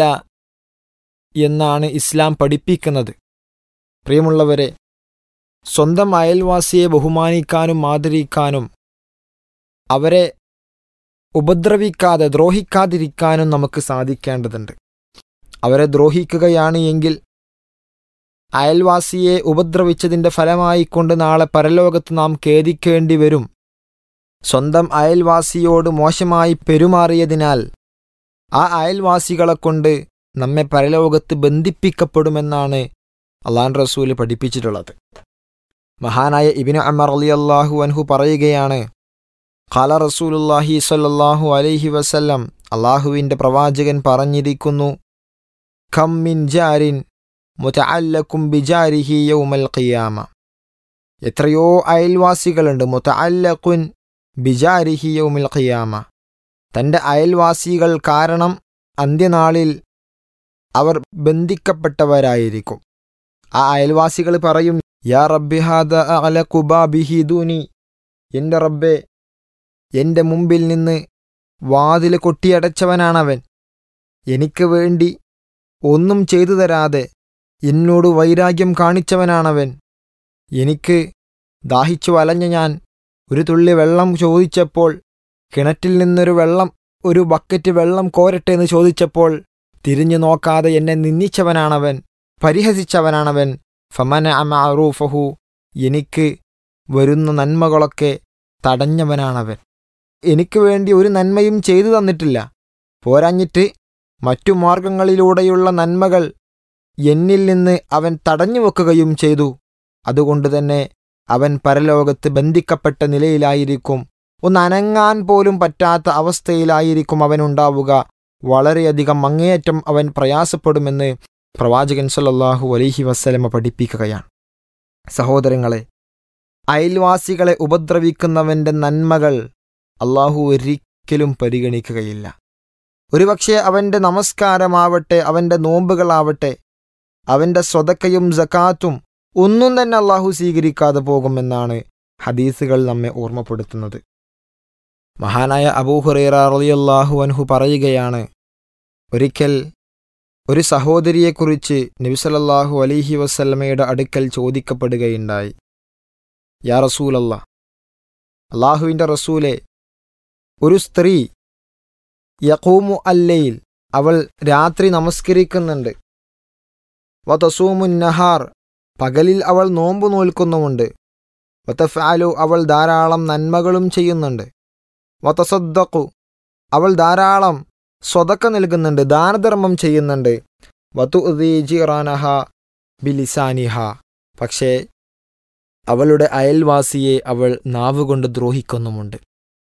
എന്നാണ് ഇസ്ലാം പഠിപ്പിക്കുന്നത് പ്രിയമുള്ളവരെ സ്വന്തം അയൽവാസിയെ ബഹുമാനിക്കാനും ആദരിക്കാനും അവരെ ഉപദ്രവിക്കാതെ ദ്രോഹിക്കാതിരിക്കാനും നമുക്ക് സാധിക്കേണ്ടതുണ്ട് അവരെ ദ്രോഹിക്കുകയാണ് എങ്കിൽ അയൽവാസിയെ ഉപദ്രവിച്ചതിൻ്റെ ഫലമായിക്കൊണ്ട് നാളെ പരലോകത്ത് നാം ഖേദിക്കേണ്ടി വരും സ്വന്തം അയൽവാസിയോട് മോശമായി പെരുമാറിയതിനാൽ ആ അയൽവാസികളെ കൊണ്ട് നമ്മെ പരലോകത്ത് ബന്ധിപ്പിക്കപ്പെടുമെന്നാണ് അള്ളാൻ റസൂല് പഠിപ്പിച്ചിട്ടുള്ളത് മഹാനായ ഇബിന് അമർ അലി അള്ളാഹു അൻഹു പറയുകയാണ് ഖാല റസൂലുല്ലാഹി സല്ലല്ലാഹു അലൈഹി വസല്ലം അള്ളാഹുവിൻ്റെ പ്രവാചകൻ പറഞ്ഞിരിക്കുന്നു ഖം മിൻ ജാരിൻ മുതഅല്ലക്കും ബിജാരിഹി യൗമൽ ഖിയാമ എത്രയോ അയൽവാസികളുണ്ട് മുതഅല്ലഖുൻ ബിജാരിഹി യൗമിൽ ഖിയാമ തൻ്റെ അയൽവാസികൾ കാരണം അന്ത്യനാളിൽ അവർ ബന്ധിക്കപ്പെട്ടവരായിരിക്കും ആ അയൽവാസികൾ പറയും യാ റബ്ബി ഹാദ അല കുബാബിഹി ദൂനി എൻ്റെ റബ്ബെ എൻ്റെ മുമ്പിൽ നിന്ന് വാതിൽ കൊട്ടിയടച്ചവനാണവൻ എനിക്ക് വേണ്ടി ഒന്നും ചെയ്തു തരാതെ എന്നോട് വൈരാഗ്യം കാണിച്ചവനാണവൻ എനിക്ക് ദാഹിച്ചു വലഞ്ഞ ഞാൻ ഒരു തുള്ളി വെള്ളം ചോദിച്ചപ്പോൾ കിണറ്റിൽ നിന്നൊരു വെള്ളം ഒരു ബക്കറ്റ് വെള്ളം കോരട്ടെ എന്ന് ചോദിച്ചപ്പോൾ തിരിഞ്ഞു നോക്കാതെ എന്നെ നിന്ദിച്ചവനാണവൻ പരിഹസിച്ചവനാണവൻ ഫമന അമറൂഫഹു എനിക്ക് വരുന്ന നന്മകളൊക്കെ തടഞ്ഞവനാണവൻ എനിക്ക് വേണ്ടി ഒരു നന്മയും ചെയ്തു തന്നിട്ടില്ല പോരാഞ്ഞിട്ട് മറ്റു മാർഗങ്ങളിലൂടെയുള്ള നന്മകൾ എന്നിൽ നിന്ന് അവൻ തടഞ്ഞു വെക്കുകയും ചെയ്തു അതുകൊണ്ട് തന്നെ അവൻ പരലോകത്ത് ബന്ധിക്കപ്പെട്ട നിലയിലായിരിക്കും ഒന്ന് അനങ്ങാൻ പോലും പറ്റാത്ത അവസ്ഥയിലായിരിക്കും അവനുണ്ടാവുക വളരെയധികം അങ്ങേയറ്റം അവൻ പ്രയാസപ്പെടുമെന്ന് പ്രവാചകൻ സല്ലല്ലാഹു അലൈഹി വസ്ലമ പഠിപ്പിക്കുകയാണ് സഹോദരങ്ങളെ അയൽവാസികളെ ഉപദ്രവിക്കുന്നവന്റെ നന്മകൾ അള്ളാഹു ഒരിക്കലും പരിഗണിക്കുകയില്ല ഒരുപക്ഷെ അവന്റെ നമസ്കാരമാവട്ടെ അവന്റെ നോമ്പുകളാവട്ടെ അവന്റെ സ്വതക്കയും ജക്കാത്തും ഒന്നും തന്നെ അള്ളാഹു സ്വീകരിക്കാതെ പോകുമെന്നാണ് ഹദീസുകൾ നമ്മെ ഓർമ്മപ്പെടുത്തുന്നത് മഹാനായ അബൂഹുറൈറ റളിയല്ലാഹു അൻഹു പറയുകയാണ് ഒരിക്കൽ ഒരു സഹോദരിയെക്കുറിച്ച് നബിസലല്ലാഹു അലിഹി വസല്ലമയുടെ അടുക്കൽ ചോദിക്കപ്പെടുകയുണ്ടായി യാ റസൂലല്ല അള്ളാഹുവിൻ്റെ റസൂലെ ഒരു സ്ത്രീ യഖൂമു അല്ലയിൽ അവൾ രാത്രി നമസ്കരിക്കുന്നുണ്ട് വതസൂമുൻ നഹാർ പകലിൽ അവൾ നോമ്പ് നോൽക്കുന്നുമുണ്ട് വതഫാലു അവൾ ധാരാളം നന്മകളും ചെയ്യുന്നുണ്ട് വതസദ്ദഖു അവൾ ധാരാളം സ്വതക്ക നൽകുന്നുണ്ട് ദാനധർമ്മം ചെയ്യുന്നുണ്ട് വതു ജിറാനഹ ബിലിസാനിഹ പക്ഷേ അവളുടെ അയൽവാസിയെ അവൾ നാവുകൊണ്ട് ദ്രോഹിക്കുന്നുമുണ്ട്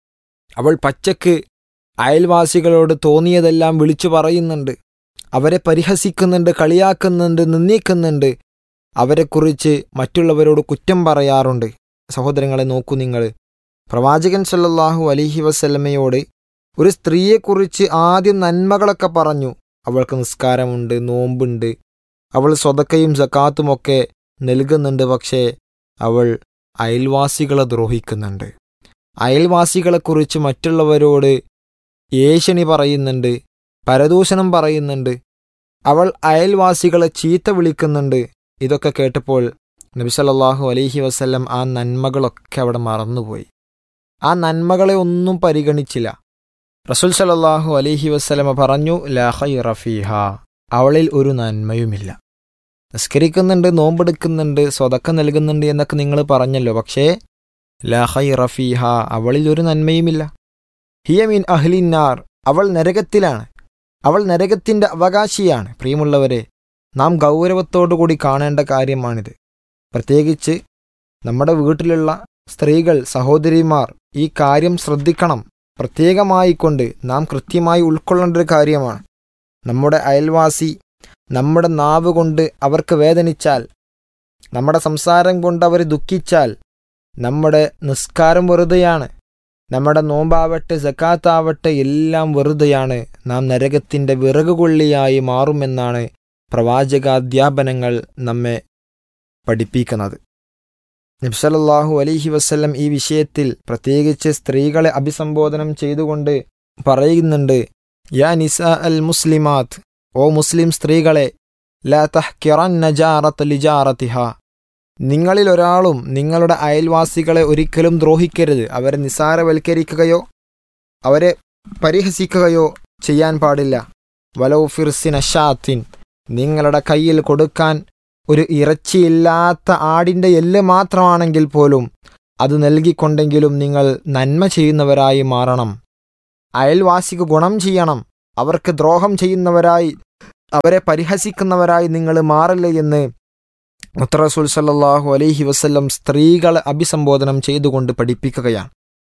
അവൾ പച്ചക്ക് അയൽവാസികളോട് തോന്നിയതെല്ലാം വിളിച്ചു പറയുന്നുണ്ട് അവരെ പരിഹസിക്കുന്നുണ്ട് കളിയാക്കുന്നുണ്ട് നിന്ദിക്കുന്നുണ്ട് അവരെക്കുറിച്ച് മറ്റുള്ളവരോട് കുറ്റം പറയാറുണ്ട് സഹോദരങ്ങളെ നോക്കൂ നിങ്ങൾ പ്രവാചകൻ സല്ലല്ലാഹു അലിഹി വസല്ലമയോട് ഒരു സ്ത്രീയെക്കുറിച്ച് ആദ്യം നന്മകളൊക്കെ പറഞ്ഞു അവൾക്ക് നിസ്കാരമുണ്ട് നോമ്പുണ്ട് അവൾ സ്വതക്കയും സക്കാത്തുമൊക്കെ നൽകുന്നുണ്ട് പക്ഷേ അവൾ അയൽവാസികളെ ദ്രോഹിക്കുന്നുണ്ട് അയൽവാസികളെക്കുറിച്ച് മറ്റുള്ളവരോട് ഏഷണി പറയുന്നുണ്ട് പരദൂഷണം പറയുന്നുണ്ട് അവൾ അയൽവാസികളെ ചീത്ത വിളിക്കുന്നുണ്ട് ഇതൊക്കെ കേട്ടപ്പോൾ നബി സല്ലല്ലാഹു അലൈഹി വസല്ലം ആ നന്മകളൊക്കെ അവിടെ മറന്നുപോയി ആ നന്മകളെ ഒന്നും പരിഗണിച്ചില്ല റസൂൽ സല്ലല്ലാഹു അലൈഹി വസല്ലമ പറഞ്ഞു ലാ ഖൈറ ഫീഹ അവളിൽ ഒരു നന്മയുമില്ല നിസ്കരിക്കുന്നുണ്ട് നോമ്പെടുക്കുന്നുണ്ട് സ്വതക്കം നൽകുന്നുണ്ട് എന്നൊക്കെ നിങ്ങൾ പറഞ്ഞല്ലോ പക്ഷേ ലാ ഖൈറ ഫീഹ അവളിൽ ഒരു നന്മയുമില്ല ഹിയ മീൻ അഹ്ലിന്നാർ അവൾ നരകത്തിലാണ് അവൾ നരകത്തിന്റെ അവകാശിയാണ് പ്രിയമുള്ളവരെ നാം ഗൗരവത്തോടുകൂടി കാണേണ്ട കാര്യമാണിത് പ്രത്യേകിച്ച് നമ്മുടെ വീട്ടിലുള്ള സ്ത്രീകൾ സഹോദരിമാർ ഈ കാര്യം ശ്രദ്ധിക്കണം പ്രത്യേകമായിക്കൊണ്ട് നാം കൃത്യമായി ഉൾക്കൊള്ളേണ്ട ഒരു കാര്യമാണ് നമ്മുടെ അയൽവാസി നമ്മുടെ നാവ് കൊണ്ട് അവർക്ക് വേദനിച്ചാൽ നമ്മുടെ സംസാരം കൊണ്ട് അവർ ദുഃഖിച്ചാൽ നമ്മുടെ നിസ്കാരം വെറുതെയാണ് നമ്മുടെ നോമ്പാവട്ടെ ജക്കാത്താവട്ടെ എല്ലാം വെറുതെയാണ് നാം നരകത്തിൻ്റെ വിറകുകൊള്ളിയായി മാറുമെന്നാണ് പ്രവാചകാധ്യാപനങ്ങൾ നമ്മെ പഠിപ്പിക്കുന്നത് നബ്സലല്ലാഹു അലൈഹി വസ്ല്ലം ഈ വിഷയത്തിൽ പ്രത്യേകിച്ച് സ്ത്രീകളെ അഭിസംബോധനം ചെയ്തുകൊണ്ട് പറയുന്നുണ്ട് യാ നിസ അൽ മുസ്ലിമാത്ത് ഓ മുസ്ലിം സ്ത്രീകളെ ലാ തഹ്കിറൻ നജാറത്ത് ലിജാറത്തിഹ നിങ്ങളിൽ ഒരാളും നിങ്ങളുടെ അയൽവാസികളെ ഒരിക്കലും ദ്രോഹിക്കരുത് അവരെ നിസാരവൽക്കരിക്കുകയോ അവരെ പരിഹസിക്കുകയോ ചെയ്യാൻ പാടില്ല വലോ ഫിർസിൻ അഷാത്തിൻ നിങ്ങളുടെ കയ്യിൽ കൊടുക്കാൻ ഒരു ഇറച്ചിയില്ലാത്ത ആടിൻ്റെ എല്ല് മാത്രമാണെങ്കിൽ പോലും അത് നൽകിക്കൊണ്ടെങ്കിലും നിങ്ങൾ നന്മ ചെയ്യുന്നവരായി മാറണം അയൽവാസിക്ക് ഗുണം ചെയ്യണം അവർക്ക് ദ്രോഹം ചെയ്യുന്നവരായി അവരെ പരിഹസിക്കുന്നവരായി നിങ്ങൾ മാറില്ല എന്ന് മുത്തറസൂൽ സല്ലാഹു അലൈഹി വസ്ല്ലം സ്ത്രീകളെ അഭിസംബോധനം ചെയ്തുകൊണ്ട് പഠിപ്പിക്കുകയാണ്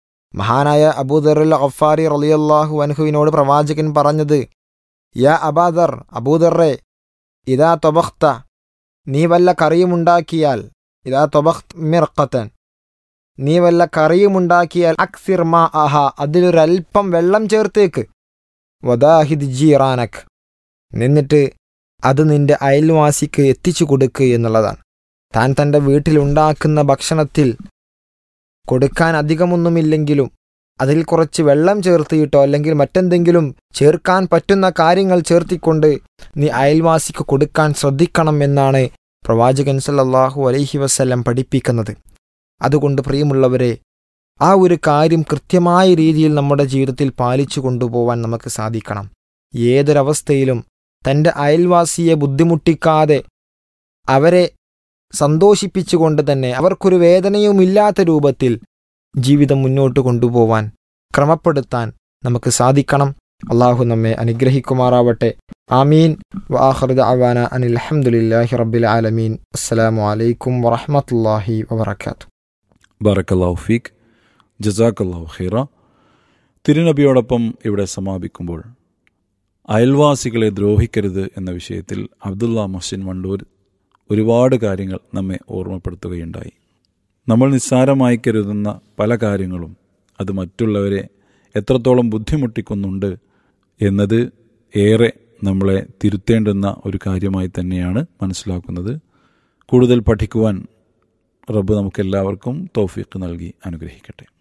മഹാനായ അബൂദറുൽ അഫാരി റലിയല്ലാഹു അൻഹുവിനോട് പ്രവാചകൻ പറഞ്ഞത് യാ അബാദർ അബൂദറെ ഇതാ തൊബഖ്ത നീ വല്ല കറിയുമുണ്ടാക്കിയാൽ ഇതാ തൊബഖ് മിർക്കത്തൻ നീ വല്ല കറിയും ഉണ്ടാക്കിയാൽ അക്സിർ മാ അഹ അതിലൊരൽപ്പം വെള്ളം ചേർത്തേക്ക് വദാഹിദ് ജീറാനക് എന്നിട്ട് അത് നിന്റെ അയൽവാസിക്ക് എത്തിച്ചു കൊടുക്ക് എന്നുള്ളതാണ് താൻ തൻ്റെ വീട്ടിലുണ്ടാക്കുന്ന ഭക്ഷണത്തിൽ കൊടുക്കാൻ അധികമൊന്നുമില്ലെങ്കിലും അതിൽ കുറച്ച് വെള്ളം ചേർത്തിയിട്ടോ അല്ലെങ്കിൽ മറ്റെന്തെങ്കിലും ചേർക്കാൻ പറ്റുന്ന കാര്യങ്ങൾ ചേർത്തിക്കൊണ്ട് നീ അയൽവാസിക്ക് കൊടുക്കാൻ ശ്രദ്ധിക്കണം എന്നാണ് പ്രവാചകൻ സല്ലല്ലാഹു അലൈഹി വസല്ലം പഠിപ്പിക്കുന്നത് അതുകൊണ്ട് പ്രിയമുള്ളവരെ ആ ഒരു കാര്യം കൃത്യമായ രീതിയിൽ നമ്മുടെ ജീവിതത്തിൽ പാലിച്ചു കൊണ്ടുപോവാൻ നമുക്ക് സാധിക്കണം ഏതൊരവസ്ഥയിലും തൻ്റെ അയൽവാസിയെ ബുദ്ധിമുട്ടിക്കാതെ അവരെ സന്തോഷിപ്പിച്ചുകൊണ്ട് തന്നെ അവർക്കൊരു വേദനയുമില്ലാത്ത രൂപത്തിൽ ജീവിതം മുന്നോട്ട് കൊണ്ടുപോവാൻ ക്രമപ്പെടുത്താൻ നമുക്ക് സാധിക്കണം അള്ളാഹു നമ്മെ അനുഗ്രഹിക്കുമാറാവട്ടെ ആമീൻ വാഹൃദ അവാന അനിൽ അഹമ്മദില്ലാഹി റബ്ബിൽ ആലമീൻ അസ്സലാമു അലൈക്കും വറഹമത്തല്ലാഹി വബർക്കാത്തു ബറക്കല്ലാഹു ഫീഖ് ജസാക്കല്ലാഹു ഖീറ തിരുനബിയോടൊപ്പം ഇവിടെ സമാപിക്കുമ്പോൾ അയൽവാസികളെ ദ്രോഹിക്കരുത് എന്ന വിഷയത്തിൽ അബ്ദുള്ള മൊഹ്സിൻ വണ്ടൂർ ഒരുപാട് കാര്യങ്ങൾ നമ്മെ ഓർമ്മപ്പെടുത്തുകയുണ്ടായി നമ്മൾ നിസ്സാരമായി കരുതുന്ന പല കാര്യങ്ങളും അത് മറ്റുള്ളവരെ എത്രത്തോളം ബുദ്ധിമുട്ടിക്കുന്നുണ്ട് എന്നത് ഏറെ നമ്മളെ തിരുത്തേണ്ടുന്ന ഒരു കാര്യമായി തന്നെയാണ് മനസ്സിലാക്കുന്നത് കൂടുതൽ പഠിക്കുവാൻ റബ്ബ് നമുക്കെല്ലാവർക്കും തൗഫീഖ് നൽകി അനുഗ്രഹിക്കട്ടെ